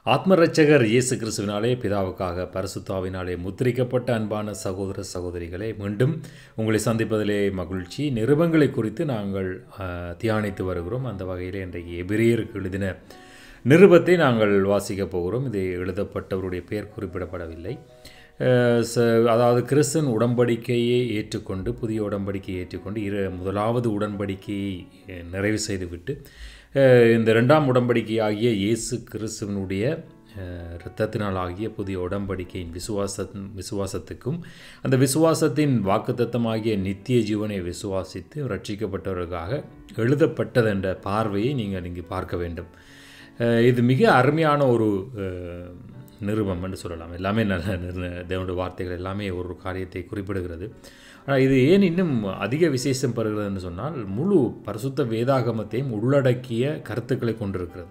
ஆத்மரட்சகர் இயேசு கிறிஸ்துவினாலே பிதாவுக்காக பரிசுத்தாவினாலே முத்திரிக்கப்பட்ட அன்பான சகோதர சகோதரிகளே மீண்டும் உங்களை சந்திப்பதிலே மகிழ்ச்சி நிருபங்களை குறித்து நாங்கள் அஹ், தியானித்து வருகிறோம் அந்த வகையில் இன்றைக்கு எபிரியருக்கு எழுதின நிருபத்தை நாங்கள் வாசிக்கப் போகிறோம் இது எழுதப்பட்டவருடைய பெயர் குறிப்பிடப்படவில்லை அஹ், ச- அதாவது கிறிஸ்தன் உடன்படிக்கையை ஏற்றுக்கொண்டு புதிய உடன்படிக்கையை ஏற்றுக்கொண்டு இரு முதலாவது உடன்படிக்கையை அஹ், நிறைவு செய்துவிட்டு அஹ், இந்த ரெண்டாம் உடன்படிக்கை ஆகிய இயேசு கிறிஸ்துவனுடைய அஹ், இரத்தத்தினால் ஆகிய புதிய உடன்படிக்கையின் விசுவாச விசுவாசத்துக்கும் அந்த விசுவாசத்தின் வாக்குத்தத்தமாகிய நித்திய ஜீவனை விசுவாசித்து ரட்சிக்கப்பட்டவர்களுக்காக எழுதப்பட்டது என்ற பார்வையை நீங்கள் இங்கு பார்க்க வேண்டும் அஹ், இது மிக அருமையான ஒரு அஹ், நிருபம் என்று சொல்லலாம் எல்லாமே நல்ல நிரு- தேவனுடைய வார்த்தைகள் எல்லாமே ஒரு ஒரு காரியத்தை குறிப்பிடுகிறது ஆனால் இது ஏன் இன்னும் அதிக விசேஷம் பெறுகிறதுன்னு சொன்னால் முழு பரிசுத்த வேதாகமத்தையும் உள்ளடக்கிய கருத்துக்களை கொண்டிருக்கிறது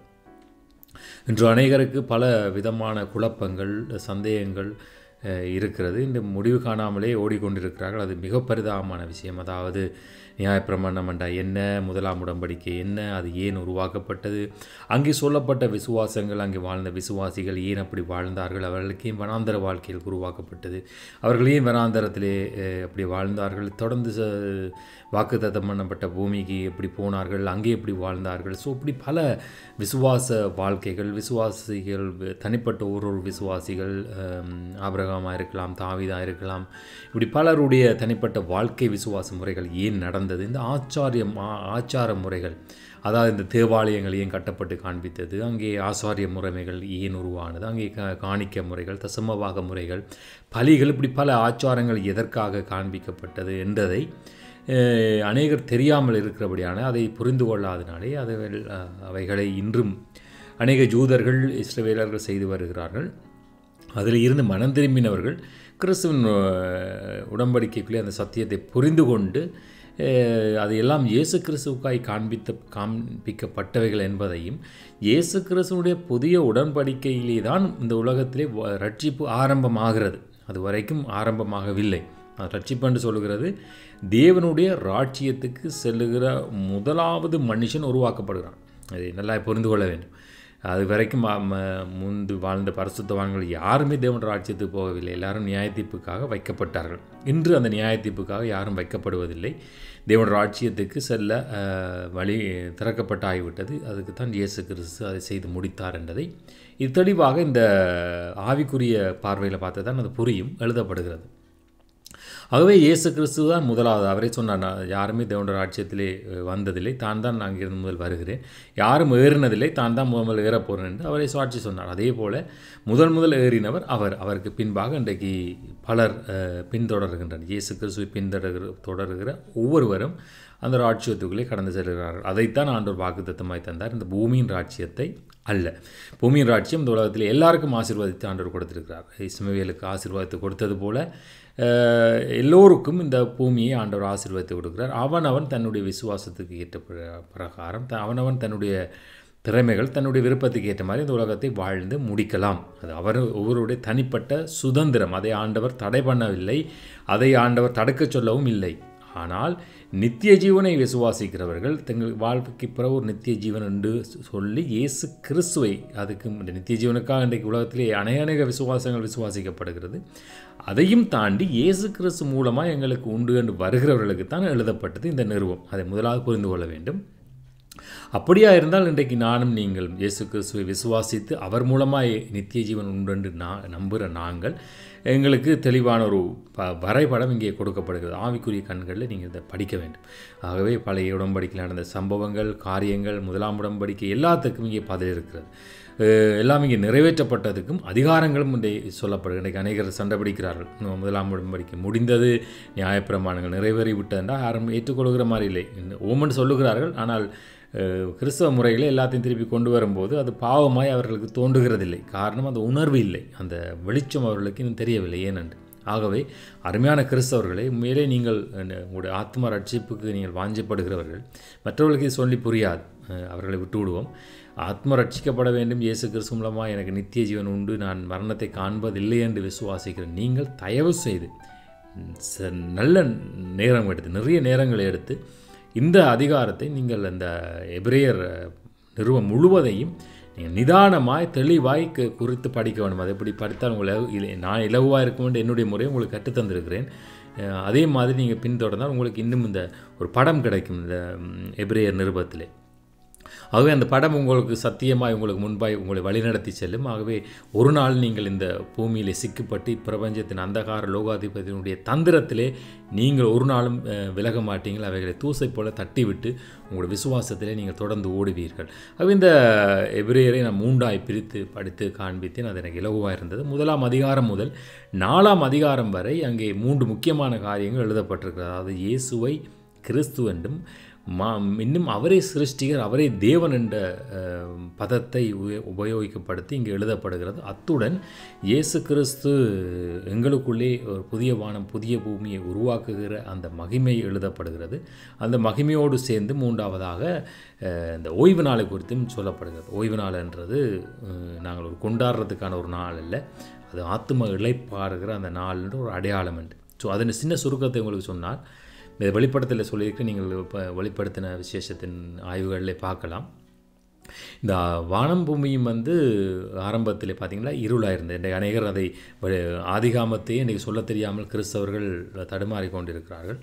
இன்று அநேகருக்கு பல விதமான குழப்பங்கள் சந்தேகங்கள் அஹ், இருக்கிறது இந்த முடிவு காணாமலே ஓடிக்கொண்டிருக்கிறார்கள் அது மிக பரிதாபமான விஷயம் அதாவது நியாயப்பிரமாணம் என்றா என்ன முதலாம் உடன்படிக்கை என்ன அது ஏன் உருவாக்கப்பட்டது அங்கே சொல்லப்பட்ட விசுவாசங்கள் அங்கே வாழ்ந்த விசுவாசிகள் ஏன் அப்படி வாழ்ந்தார்கள் அவர்களுக்கு ஏன் வனாந்தர வாழ்க்கையில் உருவாக்கப்பட்டது அவர்கள் ஏன் வனாந்தரத்திலே அஹ், அப்படி வாழ்ந்தார்கள் தொடர்ந்து ச- வாக்குத்தத்தம் பண்ணப்பட்ட பூமிக்கு எப்படி போனார்கள் அங்கே எப்படி வாழ்ந்தார்கள் ஸோ இப்படி பல விசுவாச வாழ்க்கைகள் விசுவாசிகள் வி- தனிப்பட்ட ஒரு ஒரு விசுவாசிகள் ஆபிரகமாக இருக்கலாம் தாவிதாக இருக்கலாம் இப்படி பலருடைய தனிப்பட்ட வாழ்க்கை விசுவாச முறைகள் ஏன் நடந்தது இந்த ஆச்சாரியம் ஆ- ஆச்சார முறைகள் அதாவது இந்த தேவாலயங்கள் ஏன் கட்டப்பட்டு காண்பித்தது அங்கே ஆசாரிய முறைமைகள் ஏன் உருவானது அங்கே க காணிக்க முறைகள் தசமவாக முறைகள் பலிகள் இப்படி பல ஆச்சாரங்கள் எதற்காக காண்பிக்கப்பட்டது என்றதை அஹ், அநேகர் தெரியாமல் இருக்கிறபடியான அதை புரிந்து கொள்ளாதனாலே அதுகள் அஹ், அவைகளை இன்றும் அநேக ஜூதர்கள் இஸ்ரவேலர்கள் செய்து வருகிறார்கள் அதில் இருந்து மனம் திரும்பினவர்கள் கிறிஸ்துவின் அஹ், உடன்படிக்கைக்குள்ளே அந்த சத்தியத்தை புரிந்து கொண்டு அஹ், அது எல்லாம் இயேசு கிறிஸ்துவுக்காய் காண்பித்த காண்பிக்கப்பட்டவைகள் என்பதையும் இயேசு கிறிஸ்துவனுடைய புதிய உடன்படிக்கையிலே தான் இந்த உலகத்திலே வ- ரட்சிப்பு ஆரம்பமாகிறது அது வரைக்கும் ஆரம்பமாகவில்லை அது ரட்சிப்பு என்று சொல்லுகிறது தேவனுடைய ராட்சியத்துக்கு செல்லுகிற முதலாவது மனுஷன் உருவாக்கப்படுகிறான் அதை நல்லா புரிந்து கொள்ள வேண்டும் அது வரைக்கும் ம- ம- முன்பு வாழ்ந்த பரிசுத்தவான்கள் யாருமே தேவன் ராஜ்யத்துக்கு போகவில்லை எல்லாரும் நியாயத்தீர்ப்புக்காக வைக்கப்பட்டார்கள் இன்று அந்த நியாயத்தீர்ப்புக்காக யாரும் வைக்கப்படுவதில்லை தேவன் ராஜ்யத்துக்கு செல்ல அஹ், வழி திறக்கப்பட்டு ஆகிவிட்டது அதுக்கு தான் இயேசு கிறிஸ்து அதை செய்து முடித்தார் என்பதை இது தெளிவாக இந்த ஆவிக்குரிய பார்வையில் பார்த்து தான் அது புரியும் எழுதப்படுகிறது ஆகவே இயேசு கிறிஸ்து தான் முதலாவது அவரே சொன்னார் "நான் யாருமே தேவனுடைய ராஜ்யத்திலே அஹ், வந்ததில்லை தான் தான் நான் இங்கிருந்து முதல் வருகிறேன் யாரும் ஏறினதில்லை தான் தான் முதல் முதல் ஏறப் போகிறேன் என்று அவரை சாட்சி சொன்னார் அதே போல் முதல் முதல் ஏறினவர் அவர் அவருக்கு பின்பாக இன்றைக்கு பலர் அஹ், பின்தொடர்கின்றனர் இயேசு கிறிஸ்துவை பின்தொடர்கிற தொடர்கிற ஒவ்வொருவரும் அந்த ராட்சியத்துக்குள்ளே கடந்து செல்கிறார்கள் அதைத்தான் ஆண்டவர் வாக்குத்தத்தமாய் தந்தார் இந்த பூமியின் ராட்சியத்தை அல்ல பூமியின் ராட்சியம் இந்த உலகத்தில் எல்லாருக்கும் ஆசீர்வாதித்து ஆண்டவர் கொடுத்திருக்கிறார் இஸ்மவேலுக்கு ஆசீர்வாதத்தை கொடுத்தது போல அஹ், எல்லோருக்கும் இந்த பூமியை ஆண்டவர் ஆசீர்வாதத்தை கொடுக்கிறார் அவனவன் தன்னுடைய விசுவாசத்துக்கு ஏற்ற பிர- பிரகாரம் த- அவனவன் தன்னுடைய திறமைகள் தன்னுடைய விருப்பத்துக்கு ஏற்ற மாதிரி இந்த உலகத்தை வாழ்ந்து முடிக்கலாம் அது அவர் ஒவ்வொருடைய தனிப்பட்ட சுதந்திரம் அதை ஆண்டவர் தடை பண்ணவில்லை அதை ஆண்டவர் தடுக்கச் சொல்லவும் இல்லை ஆனால் நித்திய ஜீவனை விசுவாசிக்கிறவர்கள் தங்கள் வாழ்க்கைக்கு பிறகு ஒரு நித்திய ஜீவன் என்று சொல்லி இயேசு கிறிஸ்துவை அதுக்கு இந்த நித்திய ஜீவனுக்காக இன்றைக்கு உலகத்திலே அநேக அநேக விசுவாசங்கள் விசுவாசிக்கப்படுகிறது அதையும் தாண்டி இயேசு கிறிஸ்து மூலமாக எங்களுக்கு உண்டு என்று வருகிறவர்களுக்கு தான் எழுதப்பட்டது இந்த நிறுவம் அதை முதலாவது புரிந்து கொள்ள வேண்டும் அப்படியா இருந்தால் இன்றைக்கு நானும் நீங்கள் இயேசு கிறிஸ்துவை விசுவாசித்து அவர் மூலமாக நித்திய ஜீவன் உண்டு என்று நான் நம்புகிற நாங்கள் எங்களுக்கு தெளிவான ஒரு ப வரைபடம் இங்கே கொடுக்கப்படுகிறது ஆவிக்குரிய கண்களில் நீங்கள் இதை படிக்க வேண்டும் ஆகவே பழைய உடன்படிக்கையில் நடந்த சம்பவங்கள் காரியங்கள் முதலாம் உடன்படிக்கை எல்லாத்துக்கும் இங்கே பதில் இருக்கிறது அஹ் எல்லாம் இங்கே நிறைவேற்றப்பட்டதுக்கும் அதிகாரங்களும் இன்றை சொல்லப்படுகிறது இன்றைக்கு அநேகர் சண்டை பிடிக்கிறார்கள் இன்னும் முதலாம் உடன்படிக்கை முடிந்தது நியாயப்பிரமாணங்கள் நிறைவேறி விட்டதுன்றா யாரும் ஏற்றுக்கொள்கிற மாதிரி இல்லை ஓமன் சொல்லுகிறார்கள் ஆனால் அஹ், கிறிஸ்தவ முறைகளை எல்லாத்தையும் திருப்பி கொண்டு வரும்போது அது பாவமாய் அவர்களுக்கு தோன்றுகிறதில்லை காரணம் அந்த உணர்வு இல்லை அந்த வெளிச்சம் அவர்களுக்கு இன்னும் தெரியவில்லை ஏனென்று ஆகவே அருமையான கிறிஸ்தவர்களை உண்மையிலே நீங்கள் அஹ், உங்களுடைய ஆத்ம ரட்சிப்புக்கு நீங்கள் வாஞ்சப்படுகிறவர்கள் மற்றவர்களுக்கு இது சொல்லி புரியாது அஹ், அவர்களை விட்டு விடுவோம் ஆத்ம ரட்சிக்கப்பட வேண்டும் இயேசு கிறிஸ்து மூலமாக எனக்கு நித்திய ஜீவன் உண்டு நான் மரணத்தை காண்பதில்லை என்று விசுவாசிக்கிற நீங்கள் தயவு செய்து ச- நல்ல நேரம் எடுத்து நிறைய நேரங்களை எடுத்து இந்த அதிகாரத்தை நீங்கள் அந்த எபிரேயர் நிறுவம் முழுவதையும் நீங்கள் நிதானமாய் தெளிவாய் கு- குறித்து படிக்க வேண்டும் அது எப்படி படித்தால் உங்களை இல்லை நான் இலகுவாக இருக்க வேண்டிய என்னுடைய முறையை உங்களுக்கு கற்றுத்தந்திருக்கிறேன் அஹ் அதே மாதிரி நீங்கள் பின்தொடர்ந்தால் உங்களுக்கு இன்னும் இந்த ஒரு படம் கிடைக்கும் இந்த ம், எபிரேயர் நிருபத்திலே ஆகவே அந்த படம் உங்களுக்கு சத்தியமாய் உங்களுக்கு முன்பாய் உங்களை வழிநடத்தி செல்லும் ஆகவே ஒரு நாள் நீங்கள் இந்த பூமியிலே சிக்கப்பட்டு பிரபஞ்சத்தின் அந்தகார லோகாதிபதியினுடைய தந்திரத்திலே நீங்கள் ஒரு நாளும் அஹ், விலக மாட்டீங்கள் அவைகளை தூசை போல தட்டிவிட்டு உங்களுடைய விசுவாசத்திலே நீங்கள் தொடர்ந்து ஓடுவீர்கள் ஆகவே இந்த எபிரேயரை நான் மூன்றாய் பிரித்து படித்து காண்பித்தேன் அது எனக்கு இலகுவாக இருந்தது முதலாம் அதிகாரம் முதல் நாலாம் அதிகாரம் வரை அங்கே மூன்று முக்கியமான காரியங்கள் எழுதப்பட்டிருக்கிறது அதாவது இயேசுவை கிறிஸ்து என்றும் மா இன்னும் அவரே சிருஷ்டிகர் அவரே தேவன் என்ற அஹ், பதத்தை உப- உபயோகிக்கப்படுத்தி இங்கே எழுதப்படுகிறது அத்துடன் இயேசு கிறிஸ்து எங்களுக்குள்ளே ஒரு புதிய வானம் புதிய பூமியை உருவாக்குகிற அந்த மகிமை எழுதப்படுகிறது அந்த மகிமையோடு சேர்ந்து மூன்றாவதாக அஹ், இந்த ஓய்வு நாளை குறித்தும் சொல்லப்படுகிறது ஓய்வு நாள் என்றது அஹ், நாங்கள் ஒரு கொண்டாடுறதுக்கான ஒரு நாள் அல்ல அது ஆத்தும இழைப்பாருகிற அந்த நாள்ன்ற ஒரு அடையாளம் என்று ஸோ அதன் சின்ன சுருக்கத்தை உங்களுக்கு சொன்னால் இந்த வெளிப்படத்தில் சொல்லியிருக்கு நீங்கள் இப்போ வெளிப்படுத்தின விசேஷத்தின் ஆய்வுகளில் பார்க்கலாம் இந்த வானம் பூமியும் வந்து ஆரம்பத்தில் பார்த்தீங்களா இருளாக இருந்தது இன்றைக்கு அநேகர் அதை வ- ஆதிகாமத்தையே இன்றைக்கி சொல்ல தெரியாமல் கிறிஸ்தவர்கள் தடுமாறி கொண்டிருக்கிறார்கள்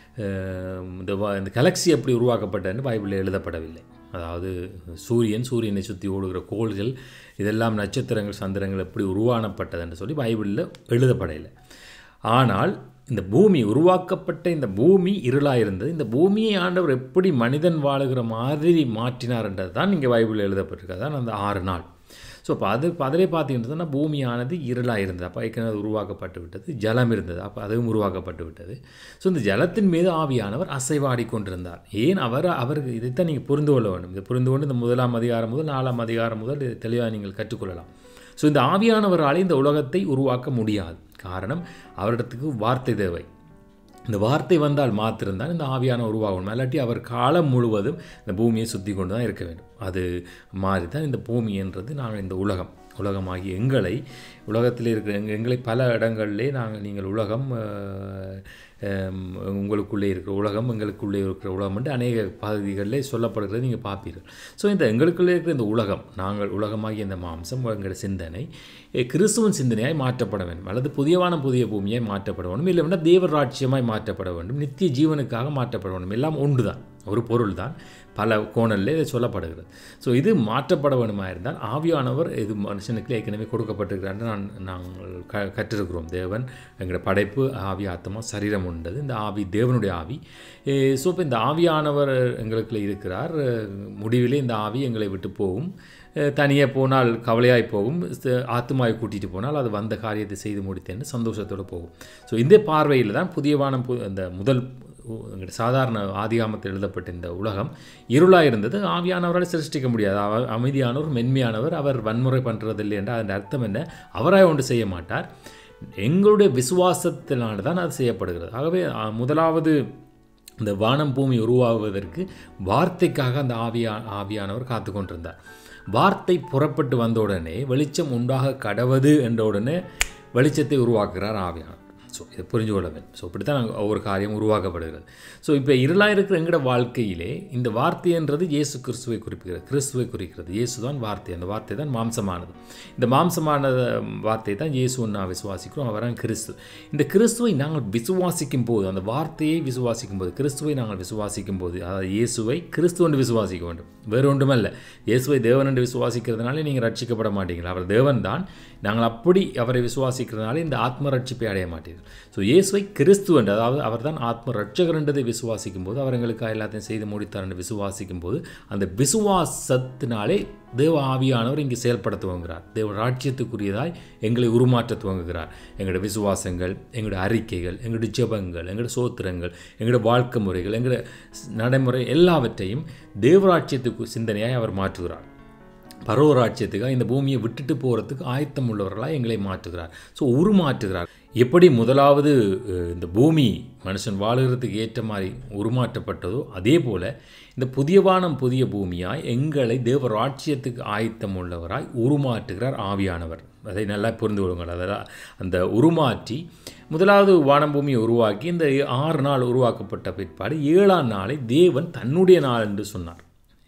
அஹ் இந்த வ- இந்த கலெக்சி எப்படி உருவாக்கப்பட்டதுன்னு பைபிளில் எழுதப்படவில்லை அதாவது சூரியன் சூரியனை சுற்றி ஓடுகிற கோள்கள் இதெல்லாம் நட்சத்திரங்கள் சந்திரங்கள் எப்படி உருவானப்பட்டதுன்னு சொல்லி பைபிளில் எழுதப்படவில்லை ஆனால் இந்த பூமி உருவாக்கப்பட்ட இந்த பூமி இருளாக இருந்தது இந்த பூமியை ஆண்டவர் எப்படி மனிதன் வாழுகிற மாதிரி மாற்றினார்ன்றது தான் இங்கே பைபிளில் எழுதப்பட்டிருக்கு அதான் அந்த ஆறு நாள் ஸோ அப்போ அது இப்போ அதிலே பார்த்தீங்கன்னா பூமியானது இருளாக இருந்தது அப்போ ஏற்கனவே உருவாக்கப்பட்டு விட்டது ஜலம் இருந்தது அப்போ அதுவும் உருவாக்கப்பட்டு விட்டது ஸோ இந்த ஜலத்தின் மீது ஆவியானவர் அசைவாடி கொண்டிருந்தார் ஏன் அவர் அவருக்கு இதைத்தான் நீங்கள் புரிந்து கொள்ள வேண்டும் இதை புரிந்து கொண்டு இந்த முதலாம் அதிகாரம் முதல் நாலாம் அதிகாரம் முதல் இதை தெளிவாக நீங்கள் கற்றுக்கொள்ளலாம் ஸோ இந்த ஆவியானவரால் இந்த உலகத்தை உருவாக்க முடியாது காரணம் அவரிடத்துக்கு வார்த்தை தேவை இந்த வார்த்தை வந்தால் மாத்திரம்தான் இந்த ஆவியான உருவாகணும் இல்லாட்டி அவர் காலம் முழுவதும் இந்த பூமியை சுற்றி கொண்டு தான் இருக்க வேண்டும் அது மாறி தான் இந்த பூமி என்றது நாங்கள் இந்த உலகம் உலகமாகி எங்களை உலகத்தில் இருக்கிற எங்க எங்களை பல இடங்களிலே நாங்கள் நீங்கள் உலகம் அஹ், ஹம், உங்களுக்குள்ளே இருக்கிற உலகம் எங்களுக்குள்ளே இருக்கிற உலகம் என்று அநேக பகுதிகளிலே சொல்லப்படுகிறது நீங்கள் பார்ப்பீர்கள் ஸோ இந்த எங்களுக்குள்ளே இருக்கிற இந்த உலகம் நாங்கள் உலகமாகிய இந்த மாம்சம் எங்களுடைய சிந்தனை அஹ், கிறிஸ்துவின் சிந்தனையாய் மாற்றப்பட வேண்டும் அல்லது புதியவான புதிய பூமியாய் மாற்றப்பட வேண்டும் இல்லை வேண்டாம் தேவர் ராட்சியமாய் மாற்றப்பட வேண்டும் நித்திய ஜீவனுக்காக மாற்றப்பட வேண்டும் எல்லாம் ஒன்று தான் ஒரு பொருள் தான் பல கோணலில் இது சொல்லப்படுகிறது ஸோ இது மாற்றப்பட வேணுமா இருந்தால் ஆவியானவர் இது மனுஷனுக்கு ஏற்கனவே கொடுக்கப்பட்டிருக்கிறார் நான் நாங்கள் க கற்றிருக்கிறோம் தேவன் எங்களோட படைப்பு ஆவி ஆத்மா சரீரம் உண்டது இந்த ஆவி தேவனுடைய ஆவி ஸோ இப்போ இந்த ஆவியானவர் எங்களுக்குள்ள இருக்கிறார் அஹ் முடிவிலே இந்த ஆவி எங்களை விட்டு போகும் தனியாக போனால் கவலையாய் போகும் ச- ஆத்துமாவை கூட்டிகிட்டு போனால் அது வந்த காரியத்தை செய்து முடித்தேன்னு சந்தோஷத்தோடு போகும் ஸோ இந்த பார்வையில் தான் புதிய வானம் பு- அந்த முதல் உ- எங்களுடைய சாதாரண ஆதிகாமத்தில் எழுதப்பட்ட இந்த உலகம் இருளாக இருந்தது ஆவியானவரால் சிருஷ்டிக்க முடியாது அவர் அமைதியானவர் மென்மையானவர் அவர் வன்முறை பண்ணுறதில்லை என்றால் அதன் அர்த்தம் என்ன அவராய் ஒன்று செய்ய மாட்டார் எங்களுடைய விசுவாசத்தினால தான் அது செய்யப்படுகிறது ஆகவே அ, முதலாவது இந்த வானம் பூமி உருவாகுவதற்கு வார்த்தைக்காக அந்த ஆவியா ஆவியானவர் காத்து கொண்டிருந்தார் வார்த்தை புறப்பட்டு வந்த உடனே வெளிச்சம் உண்டாக கடவது என்ற உடனே வெளிச்சத்தை உருவாக்குகிறார் ஆவியானவர் ஸோ இதை புரிஞ்சு கொள்ள வேண்டும் ஸோ இப்படி தான் ஒவ்வொரு காரியம் உருவாக்கப்படுகிறது ஸோ இப்போ இருளாக இருக்கிற எங்களோட வாழ்க்கையிலே இந்த வார்த்தைன்றது இயேசு கிறிஸ்துவை குறிப்பிக்கிறது கிறிஸ்துவை குறிக்கிறது இயேசு தான் வார்த்தை அந்த வார்த்தை தான் மாம்சமானது இந்த மாம்சமான வார்த்தை தான் இயேசுன்னு நான் விசுவாசிக்கிறோம் அவரான் கிறிஸ்து இந்த கிறிஸ்துவை நாங்கள் விசுவாசிக்கும் போது அந்த வார்த்தையை விசுவாசிக்கும் போது கிறிஸ்துவை நாங்கள் விசுவாசிக்கும் போது அதாவது இயேசுவை கிறிஸ்து என்று விசுவாசிக்க வேண்டும் வேறு ஒன்றுமல்ல இயேசுவை தேவன் என்று விசுவாசிக்கிறதுனால நீங்கள் ரட்சிக்கப்பட மாட்டீங்களா அவர் தேவன் தான் நாங்கள் அப்படி அவரை விசுவாசிக்கிறதுனால இந்த ஆத்ம ரட்சிப்பை அடைய மாட்டீர்கள் ஸோ இயேசுவை கிறிஸ்து என்று அதாவது அவர் தான் ஆத்ம ரட்சகர் என்றதை விசுவாசிக்கும் போது அவர் எங்களுக்கு எல்லாத்தையும் செய்து முடித்தார் என்று விசுவாசிக்கும் போது அந்த விசுவாசத்தினாலே தேவ ஆவியானவர் இங்கே செயல்பட துவங்குகிறார் தேவ ராட்சியத்துக்குரியதாய் எங்களை உருமாற்ற துவங்குகிறார் எங்களோட விசுவாசங்கள் எங்களோட அறிக்கைகள் எங்களோட ஜெபங்கள் எங்களோட சோத்திரங்கள் எங்களோட வாழ்க்கை முறைகள் எங்களோட நடைமுறை எல்லாவற்றையும் தேவராட்சியத்துக்கு சிந்தனையாய் அவர் மாற்றுகிறார் பரவராட்சியத்துக்காக இந்த பூமியை விட்டுட்டு போகிறதுக்கு ஆயத்தம் உள்ளவர்களாக எங்களை மாற்றுகிறார் ஸோ உருமாற்றுகிறார் எப்படி முதலாவது அஹ், இந்த பூமி மனுஷன் வாழுகிறதுக்கு ஏற்ற மாதிரி உருமாற்றப்பட்டதோ அதே போல் இந்த புதிய வானம் புதிய பூமியாய் எங்களை தேவ ராட்சியத்துக்கு ஆயத்தம் உள்ளவராய் உருமாற்றுகிறார் ஆவியானவர் அதை நல்லா புரிந்து கொள்ளுங்கள் அதாவது அந்த உருமாற்றி முதலாவது வானம் பூமியை உருவாக்கி இந்த ஆறு நாள் உருவாக்கப்பட்ட பிற்பாடு ஏழாம் நாளை தேவன் தன்னுடைய நாள் என்று சொன்னார்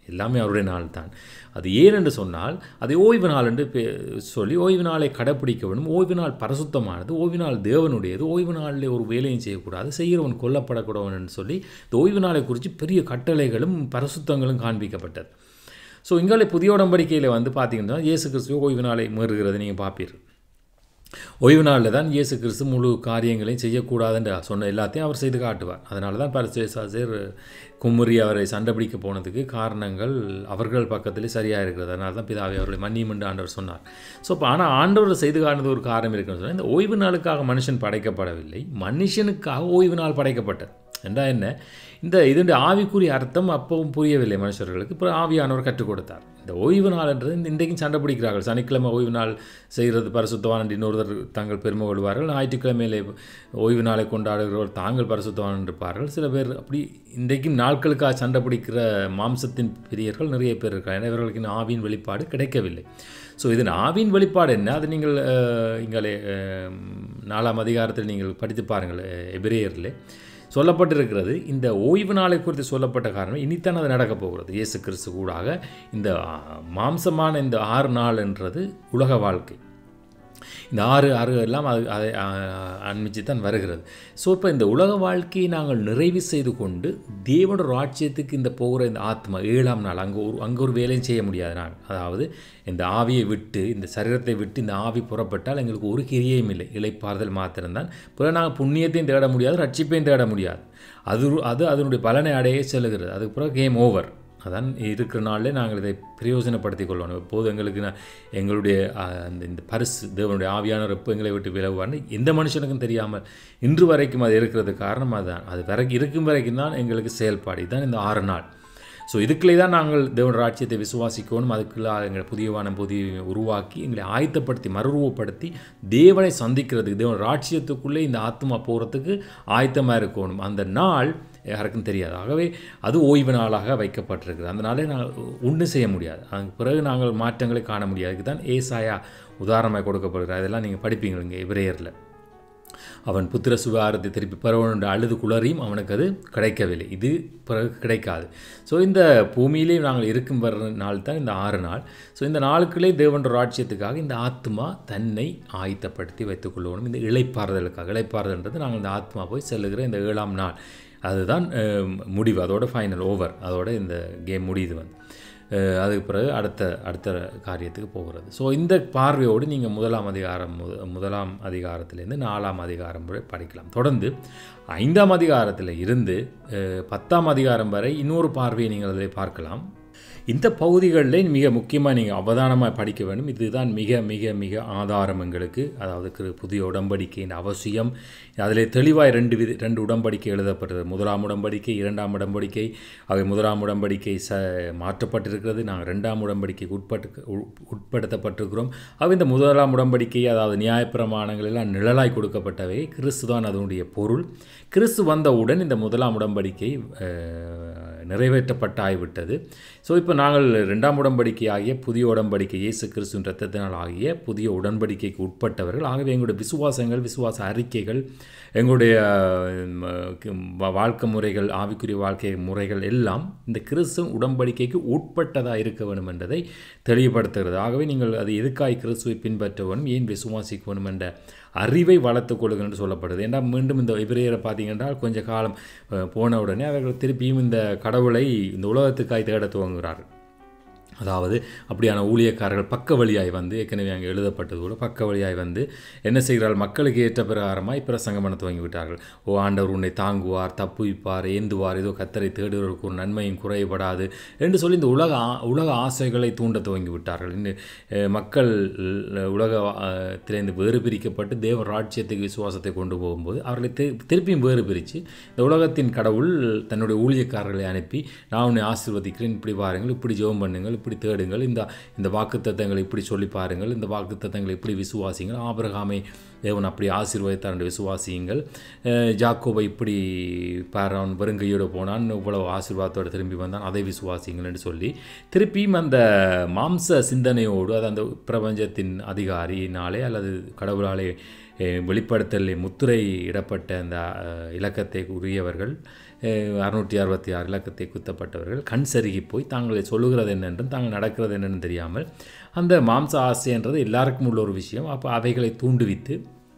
எல்லாமே அவருடைய நாள் தான் அது ஏன் என்று சொன்னால் அதை ஓய்வு நாள் என்று பே- சொல்லி ஓய்வு நாளை கடைப்பிடிக்க வேண்டும் ஓய்வு நாள் பரிசுத்தமானது ஓய்வு நாள் தேவனுடையது ஓய்வு நாளில் ஒரு வேலையும் செய்யக்கூடாது செய்கிறவன் கொல்லப்படக்கூடாது என்று சொல்லி இந்த ஓய்வு நாளை குறித்து பெரிய கட்டளைகளும் பரிசுத்தங்களும் காண்பிக்கப்பட்டது ஸோ இங்காலே புதிய உடன்படிக்கையில் வந்து பார்த்தீங்கன்னா இயேசு கிறிஸ்துவ ஓய்வு நாளை மீறுகிறது நீங்கள் பார்ப்பீர்கள் ஓய்வு நாளில் தான் இயேசு கிறிஸ்து முழு காரியங்களையும் செய்யக்கூடாதுன்ற சொன்ன எல்லாத்தையும் அவர் செய்து காட்டுவார் அதனால தான் பரிசுசாசர் குமுறி அவரை சண்டை பிடிக்க போனதுக்கு காரணங்கள் அவர்கள் பக்கத்திலே சரியாக இருக்கிறது அதனால தான் பிதாவை அவர்களை மன்னியும் என்று ஆண்டவர் சொன்னார் ஸோ இப்போ ஆனால் ஆண்டவர் செய்து காட்டுறது ஒரு காரணம் இருக்குன்னு சொன்னால் இந்த ஓய்வு நாளுக்காக மனுஷன் படைக்கப்படவில்லை மனுஷனுக்காக ஓய்வு நாள் படைக்கப்பட்டது என்றா என்ன இந்த இதனுடைய ஆவிக்குரிய அர்த்தம் அப்பவும் புரியவில்லை மனுஷர்களுக்கு இப்போ ஆவியானவர் கற்றுக் கொடுத்தார் இந்த ஓய்வு நாள்ன்றது இந்த இன்றைக்கும் சண்டை பிடிக்கிறார்கள் சனிக்கிழமை ஓய்வு நாள் செய்கிறது பரிசுத்தவான் என்று இன்னொருத்தர் தாங்கள் பெருமை கொள்வார்கள் ஞாயிற்றுக்கிழமையிலே ஓய்வு நாளை கொண்டாடுகிறவர் தாங்கள் பரிசுத்தவான் இருப்பார்கள் சில பேர் அப்படி இன்றைக்கும் நாட்களுக்காக சண்டை பிடிக்கிற மாம்சத்தின் பிரியர்கள் நிறைய பேர் இருக்காங்க ஏன்னா இவர்களுக்கு இன்னும் ஆவியின் வெளிப்பாடு கிடைக்கவில்லை ஸோ இதன் ஆவியின் வெளிப்பாடு என்ன அது நீங்கள் அஹ், இங்காலே அஹ், நாலாம் அதிகாரத்தில் நீங்கள் படித்து பாருங்கள் எபிரேயரில் சொல்லப்பட்டிருக்கிறது இந்த ஓய்வு நாளை குறித்து சொல்லப்பட்ட காரணம் இனித்தான் அது நடக்கப் போகிறது இயேசு கிறிஸ்து கூடாக இந்த ஆ, மாம்சமான இந்த ஆறு நாள் என்றது உலக வாழ்க்கை இந்த ஆறு ஆறு எல்லாம் அது அதை அண்மிச்சு தான் வருகிறது ஸோ இப்போ இந்த உலக வாழ்க்கையை நாங்கள் நிறைவு செய்து கொண்டு தேவனோட ராஜ்யத்துக்கு இந்த போகிற இந்த ஆத்மா ஏழாம் நாள் அங்கே ஒரு அங்கே ஒரு வேலையும் செய்ய முடியாது நாங்கள் அதாவது இந்த ஆவியை விட்டு இந்த சரீரத்தை விட்டு இந்த ஆவி புறப்பட்டால் எங்களுக்கு ஒரு கிரியையும் இல்லை இளைப்பாறுதல் மாத்திரம்தான் பிறகு நாங்கள் புண்ணியத்தையும் தேட முடியாது ரட்சிப்பையும் தேட முடியாது அது அது அதனுடைய பலனை அடைய செல்லுகிறது அதுக்கு பிறகு கேம் ஓவர் அதான் இருக்கிற நாளிலே நாங்கள் இதை பிரயோஜனப்படுத்திக் கொள்ளணும் எப்போது எங்களுக்கு நான் எங்களுடைய அஹ், அந்த இந்த பரிசு தேவனுடைய ஆவியானவர் எப்போ எங்களை விட்டு விலகுவார்னு எந்த மனுஷனுக்கும் தெரியாமல் இன்று வரைக்கும் அது இருக்கிறது காரணம் அதுதான் அது வரைக்கும் இருக்கும் வரைக்கும் தான் எங்களுக்கு செயல்பாடு இதுதான் இந்த ஆறு நாள் ஸோ இதுக்குள்ளே தான் நாங்கள் தேவன் ராஜ்யத்தை விசுவாசிக்கணும் அதுக்குள்ள எங்களை புதிய வானம் புதிய உருவாக்கி எங்களை ஆயத்தப்படுத்தி மறுரூபப்படுத்தி தேவனை சந்திக்கிறதுக்கு தேவன் ராஜ்யத்துக்குள்ளே இந்த ஆத்மா போகிறதுக்கு ஆயத்தமாக இருக்கணும் அந்த நாள் யாருக்கும் தெரியாது ஆகவே அது ஓய்வு நாளாக வைக்கப்பட்டிருக்கிறது அந்த நாளே நாங்கள் ஒன்றும் செய்ய முடியாது அதுக்கு பிறகு நாங்கள் மாற்றங்களை காண முடியாது அதுக்கு தான் ஏசாயா உதாரணமாக கொடுக்கப்படுகிறார் அதெல்லாம் நீங்கள் படிப்பீங்க இங்கே இவரையரில் அவன் புத்திர சுகாரத்தை திருப்பி பெறவனுடைய அழுது குளறியும் அவனுக்கு அது கிடைக்கவில்லை இது பிறகு கிடைக்காது ஸோ இந்த பூமியிலே நாங்கள் இருக்கும் வர நாள் தான் இந்த ஆறு நாள் ஸோ இந்த நாளுக்குள்ளே தேவன்ற ராஜ்யத்துக்காக இந்த ஆத்மா தன்னை ஆயத்தப்படுத்தி வைத்துக்கொள்ளணும் இந்த இளைப்பாறுதலுக்காக இளைப்பாறுதல்ன்றது நாங்கள் இந்த ஆத்மா போய் செல்லுகிற இந்த ஏழாம் நாள் அதுதான் அஹ், முடிவு அதோட ஃபைனல் ஓவர் அதோட இந்த கேம் முடியுது வந்து அஹ், அதுக்கு பிறகு அடுத்த அடுத்த காரியத்துக்கு போகிறது ஸோ இந்த பார்வையோடு நீங்கள் முதலாம் அதிகாரம் முத- முதலாம் அதிகாரத்திலேருந்து நாலாம் அதிகாரம் வரை படிக்கலாம் தொடர்ந்து ஐந்தாம் அதிகாரத்தில் இருந்து அஹ், பத்தாம் அதிகாரம் வரை இன்னொரு பார்வையை நீங்கள் அதில் பார்க்கலாம் இந்த பகுதிகளில் மிக முக்கியமாக நீங்கள் அவதானமாக படிக்க வேண்டும் இதுதான் மிக மிக மிக ஆதாரம் எங்களுக்கு அதாவது கிரு- புதிய உடன்படிக்கையின் அவசியம் அதில் தெளிவாய் ரெண்டு வித ரெண்டு உடன்படிக்கை எழுதப்பட்டது முதலாம் உடன்படிக்கை இரண்டாம் உடன்படிக்கை அவை முதலாம் உடன்படிக்கை ச மாற்றப்பட்டிருக்கிறது நாங்கள் ரெண்டாம் உடன்படிக்கைக்கு உட்பட்டு உ- உட்படுத்தப்பட்டிருக்கிறோம் அவை இந்த முதலாம் உடன்படிக்கை அதாவது நியாயப்பிரமாணங்கள் எல்லாம் நிழலாய் கொடுக்கப்பட்டவை கிறிஸ்து தான் அதனுடைய பொருள் கிறிஸ்து வந்தவுடன் இந்த முதலாம் உடன்படிக்கை அஹ், நிறைவேற்றப்பட்டாய்விட்டது ஸோ இப்போ நாங்கள் ரெண்டாம் உடன்படிக்கை ஆகிய புதிய உடன்படிக்கை இயேசு கிறிஸ்துவின் இரத்தத்தினால் ஆகிய புதிய உடன்படிக்கைக்கு உட்பட்டவர்கள் ஆகவே எங்களுடைய விசுவாசங்கள் விசுவாச அறிக்கைகள் எங்களுடைய ம், வா- வாழ்க்கை முறைகள் ஆவிக்குரிய வாழ்க்கை முறைகள் எல்லாம் இந்த கிறிஸ்து உடன்படிக்கைக்கு உட்பட்டதாக இருக்க வேண்டும் என்பதை தெளிவுபடுத்துகிறது ஆகவே நீங்கள் அது எதுக்காய் கிறிஸ்துவை பின்பற்ற வேணும் ஏன் விசுவாசிக்க வேணும் என்ற அறிவை வளர்த்துக் கொள்ளுங்கள் என்று சொல்லப்படுது ஏன்னா மீண்டும் இந்த எபிரேயரை பார்த்தீங்கன்னா கொஞ்ச காலம் அஹ், போன உடனே அவர்கள் திருப்பியும் இந்த கடவுளை இந்த உலகத்துக்காய் தேட துவங்குகிறார்கள் அதாவது அப்படியான ஊழியக்காரர்கள் பக்க வழியாய் வந்து ஏற்கனவே அங்கே எழுதப்பட்டது கூட பக்க வழியாய் வந்து என்ன செய்கிறார்கள் மக்களுக்கு ஏற்ற பிரகாரமாய் பிரசங்கம் பண்ண துவங்கி விட்டார்கள் ஓ ஆண்டவர் உன்னை தாங்குவார் தப்புவிப்பார் ஏந்துவார் ஏதோ கத்தரை தேடுவதற்கு ஒரு நன்மையும் குறைபடாது என்று சொல்லி இந்த உலக ஆ- உலக ஆசைகளை தூண்ட துவங்கி விட்டார்கள் இன்னும் அஹ், மக்கள் அஹ், உலக திலேருந்து வேறு பிரிக்கப்பட்டு தேவ ராஜ்யத்துக்கு விசுவாசத்தை கொண்டு போகும்போது அவர்களை தி- திருப்பியும் வேறு பிரித்து இந்த உலகத்தின் கடவுள் தன்னுடைய ஊழியக்காரர்களை அனுப்பி நான் உன்னை ஆசீர்வதிக்கிறேன் இப்படி பாருங்கள் இப்படி ஜெபம் பண்ணுங்கள் இப்படி இப்படி தேடுங்கள் இந்த இந்த வாக்குத்தத்தங்களை இப்படி சொல்லி பாருங்கள் இந்த வாக்குத்தத்தங்களை இப்படி விசுவாசிங்கள் ஆபிரகாமை தேவன் அப்படி ஆசீர்வதித்தார் என்று விசுவாசியுங்கள் அஹ் ஜாக்கோபை இப்படி பாரான் வெறுங்கையோடு போனான் இவ்வளவு ஆசீர்வாதத்தோடு திரும்பி வந்தான் அதை விசுவாசியுங்கள் என்று சொல்லி திருப்பியும் அந்த மாம்ச சிந்தனையோடு அது அந்த பிரபஞ்சத்தின் அதிகாரியினாலே அல்லது கடவுளாலே அஹ், வெளிப்படுத்தலில் முத்திரை இடப்பட்ட அந்த அஹ், இலக்கத்தை உரியவர்கள் அறுநூற்றி அறுபத்தி ஆறு இலக்கத்தை குத்தப்பட்டவர்கள் கண் சருகி போய் தாங்களை சொல்லுகிறது என்னென்றும் தாங்கள் நடக்கிறது என்னென்னு தெரியாமல் அந்த மாம்ச ஆசைன்றது எல்லாருக்கும் உள்ள ஒரு விஷயம் அப்போ அவைகளை தூண்டுவித்து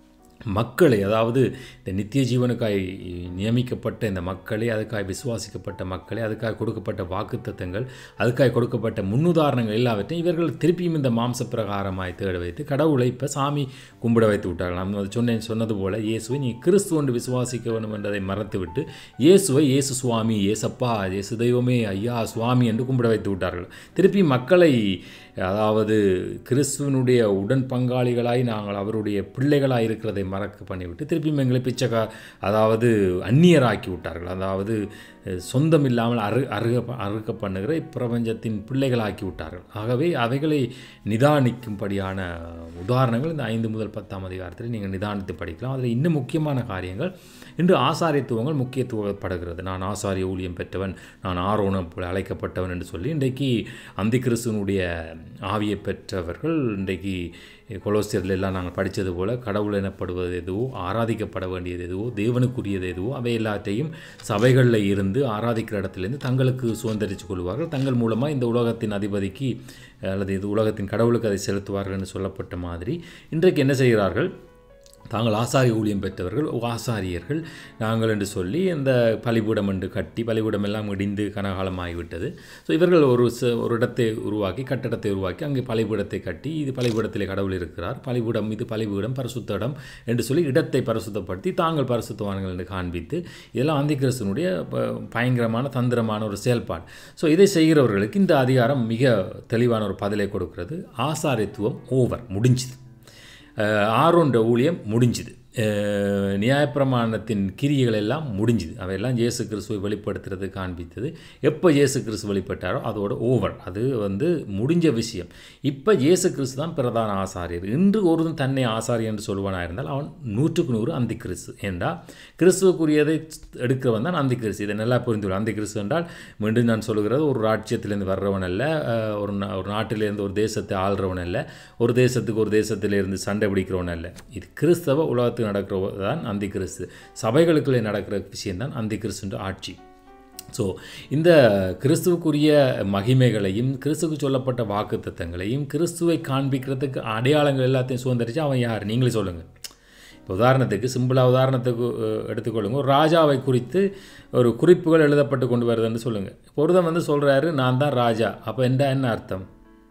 மக்களை அதாவது இந்த நித்திய ஜீவனுக்காய் நியமிக்கப்பட்ட இந்த மக்களை அதுக்காய் விசுவாசிக்கப்பட்ட மக்களை அதுக்காக கொடுக்கப்பட்ட வாக்குத்தத்தங்கள் அதுக்காக கொடுக்கப்பட்ட முன்னுதாரணங்கள் எல்லாவற்றையும் இவர்கள் திருப்பியும் இந்த மாம்ச பிரகாரமாய் தேட வைத்து கடவுளை இப்போ சாமி கும்பிட வைத்து விட்டார்கள் நான் அது சொன்னேன் சொன்னது போல இயேசுவை நீ கிறிஸ்து என்று விசுவாசிக்க வேண்டும் என்றதை மறத்துவிட்டு இயேசுவை இயேசு சுவாமி இயேசப்பா இயேசு தெய்வமே ஐயா சுவாமி என்று கும்பிட வைத்து விட்டார்கள் திருப்பி மக்களை அதாவது கிறிஸ்துவனுடைய உடன் பங்காளிகளாய் நாங்கள் அவருடைய பிள்ளைகளாய் இருக்கிறதை மறக்க பண்ணிவிட்டு திருப்பியும் எங்களை பிச்சைக்கா அதாவது அந்நியராக்கி விட்டார்கள் அதாவது அஹ், சொந்தம் இல்லாமல் அரு அருக அறுக்க பண்ணுகிற இப்பிரபஞ்சத்தின் பிள்ளைகளாக்கி விட்டார்கள் ஆகவே அவைகளை நிதானிக்கும்படியான உதாரணங்கள் இந்த ஐந்து முதல் பத்தாம் அதிகாரத்தில் நீங்கள் நிதானித்து படிக்கலாம் அதில் இன்னும் முக்கியமான காரியங்கள் இன்று ஆசாரியத்துவங்கள் முக்கியத்துவப்படுகிறது நான் ஆசாரிய ஊழியம் பெற்றவன் நான் ஆரோணம் போல அழைக்கப்பட்டவன் என்று சொல்லி இன்றைக்கு அந்தி கிறிஸ்துவனுடைய ஆவியை பெற்றவர்கள் இன்றைக்கு கொலோசியரில் எல்லாம் நாங்கள் படித்தது போல கடவுள் எனப்படுவது எதுவோ ஆராதிக்கப்பட வேண்டியது எதுவோ தேவனுக்குரியது எதுவோ அவை எல்லாத்தையும் சபைகளில் இருந்து ஆராதிக்கிற இடத்துலேருந்து தங்களுக்கு சுதந்திரித்து கொள்வார்கள் தங்கள் மூலமாக இந்த உலகத்தின் அதிபதிக்கு அல்லது இது உலகத்தின் கடவுளுக்கு அதை செலுத்துவார்கள் என்று சொல்லப்பட்ட மாதிரி இன்றைக்கு என்ன செய்கிறார்கள் தாங்கள் ஆசாரிய ஊழியம் பெற்றவர்கள் ஆசாரியர்கள் நாங்கள் என்று சொல்லி இந்த பலிபீடம் என்று கட்டி பலிபீடம் எல்லாம் இடிந்து கனகாலமாகிவிட்டது ஸோ இவர்கள் ஒரு ச- ஒரு இடத்தை உருவாக்கி கட்டடத்தை உருவாக்கி அங்கே பலிபீடத்தை கட்டி இது பலிபீடத்திலே கடவுள் இருக்கிறார் பலிபீடம் இது பலிபீடம் பரிசுத்த இடம் என்று சொல்லி இடத்தை பரிசுத்தப்படுத்தி தாங்கள் பரிசுத்தவான்கள் என்று காண்பித்து இதெல்லாம் அந்திகிறிஸ்தனுடைய ப- பயங்கரமான தந்திரமான ஒரு செயல்பாடு ஸோ இதை செய்கிறவர்களுக்கு இந்த அதிகாரம் மிக தெளிவான ஒரு பதிலை கொடுக்கிறது ஆசாரித்துவம் ஓவர் முடிஞ்சுது அஹ் ஆரோன்ற ஊழியம் முடிஞ்சுது அஹ் நியாயப்பிரமாணத்தின் கிரியைகள் எல்லாம் முடிஞ்சுது அவையெல்லாம் இயேசு கிறிஸ்துவை வெளிப்படுத்துறது காண்பித்தது எப்போ இயேசு கிறிஸ்து வெளிப்பட்டாரோ அதோட ஓவர் அது வந்து முடிஞ்ச விஷயம் இப்போ இயேசு கிறிஸ்து தான் பிரதான ஆசாரியர் இன்று ஒருவன் தன்னை ஆசாரியர் என்று சொல்வானாக இருந்தால் அவன் நூற்றுக்கு நூறு அந்தி கிறிஸ்து என்றால் கிறிஸ்துவுக்குரியதை எடுக்கிறவன் தான் அந்தி கிறிஸ்து இதை நல்லா புரிந்து கொள்ளும். அந்தி கிறிஸ்து என்றால் மீண்டும் நான் சொல்கிறது ஒரு ராஜ்யத்திலேருந்து வர்றவன் அல்ல அஹ் ஒரு நா- ஒரு நாட்டிலேருந்து ஒரு தேசத்தை ஆள்றவன் அல்ல ஒரு தேசத்துக்கு ஒரு தேசத்திலிருந்து சண்டை பிடிக்கிறவன் அல்ல இது கிறிஸ்தவ உலகத்துக்கு நடக்கிறவ தான் அந்தி கிறிஸ்து சபைகளுக்குள்ளே நடக்கிற விஷயம்தான் அந்தி கிறிஸ்துன்ற ஆட்சி ஸோ இந்த கிறிஸ்துவுக்குரிய மகிமைகளையும் கிறிஸ்துவுக்கு சொல்லப்பட்ட வாக்குத்தத்தங்களையும் கிறிஸ்துவை காண்பிக்கிறதுக்கு அடையாளங்கள் எல்லாத்தையும் சுதந்திரிச்சு அவன் யார் நீங்களே சொல்லுங்கள் இப்போ உதாரணத்துக்கு சிம்பிளாக உதாரணத்துக்கு அஹ், எடுத்துக்கொள்ளுங்க ஒரு ராஜாவை குறித்து ஒரு குறிப்புகள் எழுதப்பட்டு கொண்டு வருதுன்னு சொல்லுங்கள் ஒருத்தன் வந்து சொல்கிறாரு நான் தான் ராஜா அப்போ என்ன என்ன அர்த்தம்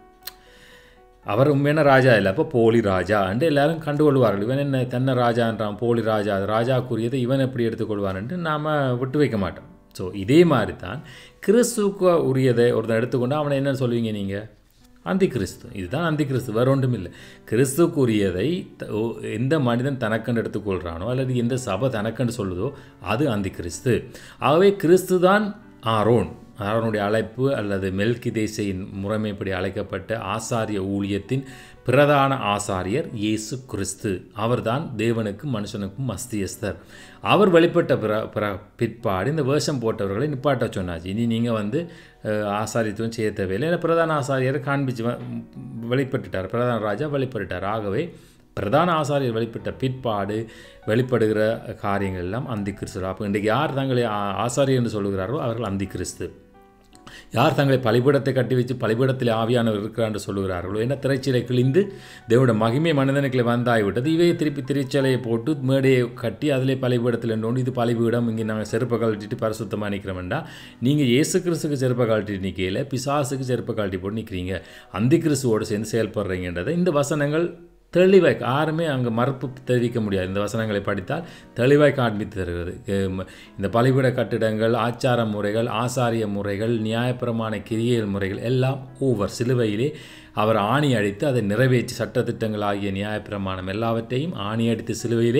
அவர் உண்மையான ராஜா இல்லை அப்போ போலி ராஜா என்று எல்லாரும் கண்டுகொள்வார்கள் இவன் என்ன தென்ன ராஜான்றான் போலி ராஜா அது ராஜாக்குரியதை இவன் எப்படி எடுத்துக்கொள்வான்ட்டு நாம் விட்டு வைக்க மாட்டோம் ஸோ இதே மாதிரி தான் கிறிஸ்துவுக்கு உரியதை ஒருத்தன் எடுத்துக்கொண்டு அவனை என்ன சொல்லுவீங்க நீங்கள் அந்தி கிறிஸ்து இதுதான் அந்தி கிறிஸ்து வேறு ஒன்றும் இல்லை கிறிஸ்துக்குரியதை த- ஓ- எந்த மனிதன் தனக்கண்டு எடுத்துக்கொள்கிறானோ அல்லது எந்த சபை தனக்கண்டு சொல்லுதோ அது அந்தி கிறிஸ்து ஆகவே கிறிஸ்து தான் ஆரோன் ஆரோனுடைய அழைப்பு அல்லது மெல்கி தேசையின் முறைமைப்படி அழைக்கப்பட்ட ஆசாரிய ஊழியத்தின் பிரதான ஆசாரியர் இயேசு கிறிஸ்து அவர்தான் தேவனுக்கும் மனுஷனுக்கும் மஸ்தியஸ்தர் அவர் வெளிப்பட்ட பிற பிற பிற்பாடு இந்த வேஷம் போட்டவர்களை நிப்பாட்ட சொன்னாச்சு இனி நீங்கள் வந்து அஹ், ஆசாரியத்துவம் செய்ய தேவையில்லை ஏன்னா பிரதான ஆசாரியரை காண்பிச்சு வ- வெளிப்பட்டுட்டார் பிரதான ராஜா வெளிப்பட்டுட்டார் ஆகவே பிரதான ஆசாரியர் வெளிப்பட்ட பிற்பாடு வெளிப்படுகிற காரியங்கள் எல்லாம் அந்தி கிறிஸ்து அப்போ இன்றைக்கு யார் தங்களை ஆ- ஆசாரியர் என்று சொல்லுகிறாரோ அவர்கள் அந்தி கிறிஸ்து யார் தங்களை பலிபீடத்தை கட்டி வச்சு பலிபீடத்தில் ஆவியானவர் இருக்கிறார் என்று சொல்லுகிறார்களோ என்ன திரைச்சிலை கிழிந்து தேவோட மகிமை மனிதனுக்குள்ளே வந்தாகிவிட்டது இவை திருப்பி திரைச்சலையை போட்டு மேடையை கட்டி அதிலே பலிபீடத்தில் என்னோடு இது பலிபீடம் இங்கே நாங்கள் செருப்பை கழட்டிட்டு பரிசுத்தமாக நிற்கிறோம்டா நீங்கள் இயேசு கிறிஸ்துக்கு செருப்பை கழட்டிட்டு நிற்கையில் பிசாசுக்கு செருப்பை கழட்டி போட்டு நிற்கிறீங்க அந்தி கிறிஸ்துவோடு சேர்ந்து செயல்படுறீங்கன்றதை இந்த வசனங்கள் தெளிவாய் யாருமே அங்கே மறுப்பு தெரிவிக்க முடியாது இந்த வசனங்களை படித்தால் தெளிவாய் காண்பித்து தருகிறது எம், இந்த பலிபீட கட்டிடங்கள் ஆச்சார முறைகள் ஆசாரிய முறைகள் நியாயப்பிரமாண கிரியல் முறைகள் எல்லாம் ஓவர் சிலுவையிலே அவர் ஆணி அடித்து அதை நிறைவேற்றி சட்டத்திட்டங்கள் ஆகிய நியாயப்பிரமாணம் எல்லாவற்றையும் ஆணி அடித்து சிலுவையிலே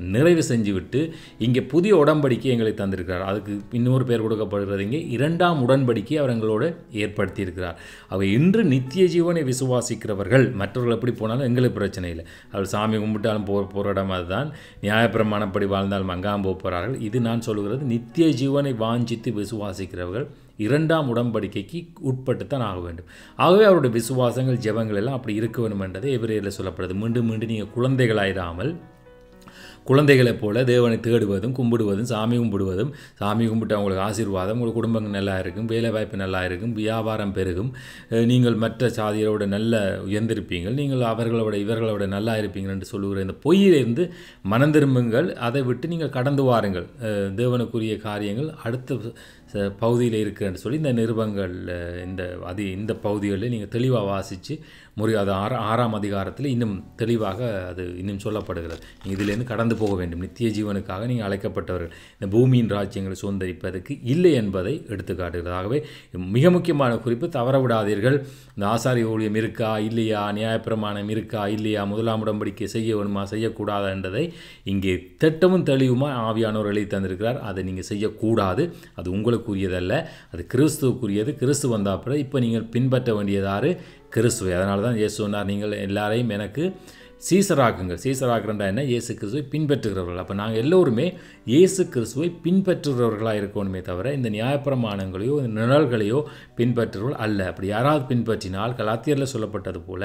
நிறைவு செஞ்சுவிட்டு இங்கே புதிய உடன்படிக்கை எங்களுக்கு தந்திருக்கிறார் அதுக்கு இன்னொரு பேர் கொடுக்கப்படுகிறது இங்கே இரண்டாம் உடன்படிக்கை அவர் எங்களோடு ஏற்படுத்தியிருக்கிறார் அவை இன்று நித்திய ஜீவனை விசுவாசிக்கிறவர்கள் மற்றவர்கள் எப்படி போனாலும் எங்களுக்கு பிரச்சனை இல்லை அவர் சாமி கும்பிட்டாலும் போ போகிற இடம் அதுதான் நியாயப்பிரமாணப்படி வாழ்ந்தாலும் அங்காம் போக போகிறார்கள் இது நான் சொல்கிறது நித்திய ஜீவனை வாஞ்சித்து விசுவாசிக்கிறவர்கள் இரண்டாம் உடன்படிக்கைக்கு உட்பட்டுத்தான் ஆக வேண்டும் ஆகவே அவருடைய விசுவாசங்கள் ஜெபங்கள் எல்லாம் அப்படி இருக்க வேண்டும் என்றது எவரையில் சொல்லப்படுது மீண்டும் மீண்டும் நீங்கள் குழந்தைகளாயிராமல் குழந்தைகளைப் போல தேவனை தேடுவதும் கும்பிடுவதும் சாமி கும்பிடுவதும் சாமி கும்பிட்டு அவங்களுக்கு ஆசீர்வாதம் உங்கள் குடும்பங்கள் நல்லா இருக்கும் வேலை வாய்ப்பு நல்லா இருக்கும் வியாபாரம் பெருகும் அஹ் நீங்கள் மற்ற சாதியரோட நல்ல உயர்ந்திருப்பீங்கள் நீங்கள் அவர்களோட இவர்களோட நல்லா இருப்பீங்கள் என்று சொல்லுகிற இந்த பொய்யிலிருந்து மனம் திரும்புங்கள் அதை விட்டு நீங்கள் கடந்து வாருங்கள் அஹ் தேவனுக்குரிய காரியங்கள் அடுத்த ச- பகுதியில் இருக்குன்னு சொல்லி இந்த நிருபங்கள் அஹ், இந்த அது இந்த பகுதிகளில் நீங்கள் தெளிவாக வாசித்து முறை அது ஆறா ஆறாம் அதிகாரத்தில் இன்னும் தெளிவாக அது இன்னும் சொல்லப்படுகிறது நீங்கள் இதிலேருந்து கடந்து போக வேண்டும் நித்திய ஜீவனுக்காக நீங்கள் அழைக்கப்பட்டவர்கள் இந்த பூமியின் ராஜ்யங்களை சுதந்திரிப்பதற்கு இல்லை என்பதை எடுத்து காட்டுகிறது ஆகவே மிக முக்கியமான குறிப்பு தவற விடாதீர்கள் இந்த ஆசாரிய ஊழியம் இருக்கா இல்லையா நியாயப்பிரமாணம் இருக்கா இல்லையா முதலாம் உடன்படிக்கை செய்ய வேணுமா செய்யக்கூடாதா என்றதை இங்கே திட்டமும் தெளிவுமா ஆவியானவர் எழுதி தந்திருக்கிறார் அதை நீங்கள் செய்யக்கூடாது அது உங்களுக்குரியதல்ல அது கிறிஸ்துவுக்குரியது கிறிஸ்து வந்த அப்புறம் இப்போ நீங்கள் பின்பற்ற வேண்டியதாரு கிறிஸ்துவை அதனால தான் இயேசு சொன்னார் நீங்கள் எல்லாரையும் எனக்கு சீசராக்குங்கள் சீசராக்குறா என்ன இயேசு கிறிஸ்துவை பின்பற்றுகிறவர்கள் அப்போ நாங்கள் எல்லோருமே இயேசு கிறிஸ்துவை பின்பற்றுகிறவர்களாக இருக்கணுமே தவிர இந்த நியாயப்பிரமாணங்களையோ இந்த நிழல்களையோ பின்பற்றுறவர்கள் அல்ல அப்படி யாராவது பின்பற்றினால் கலாத்தியரில் சொல்லப்பட்டது போல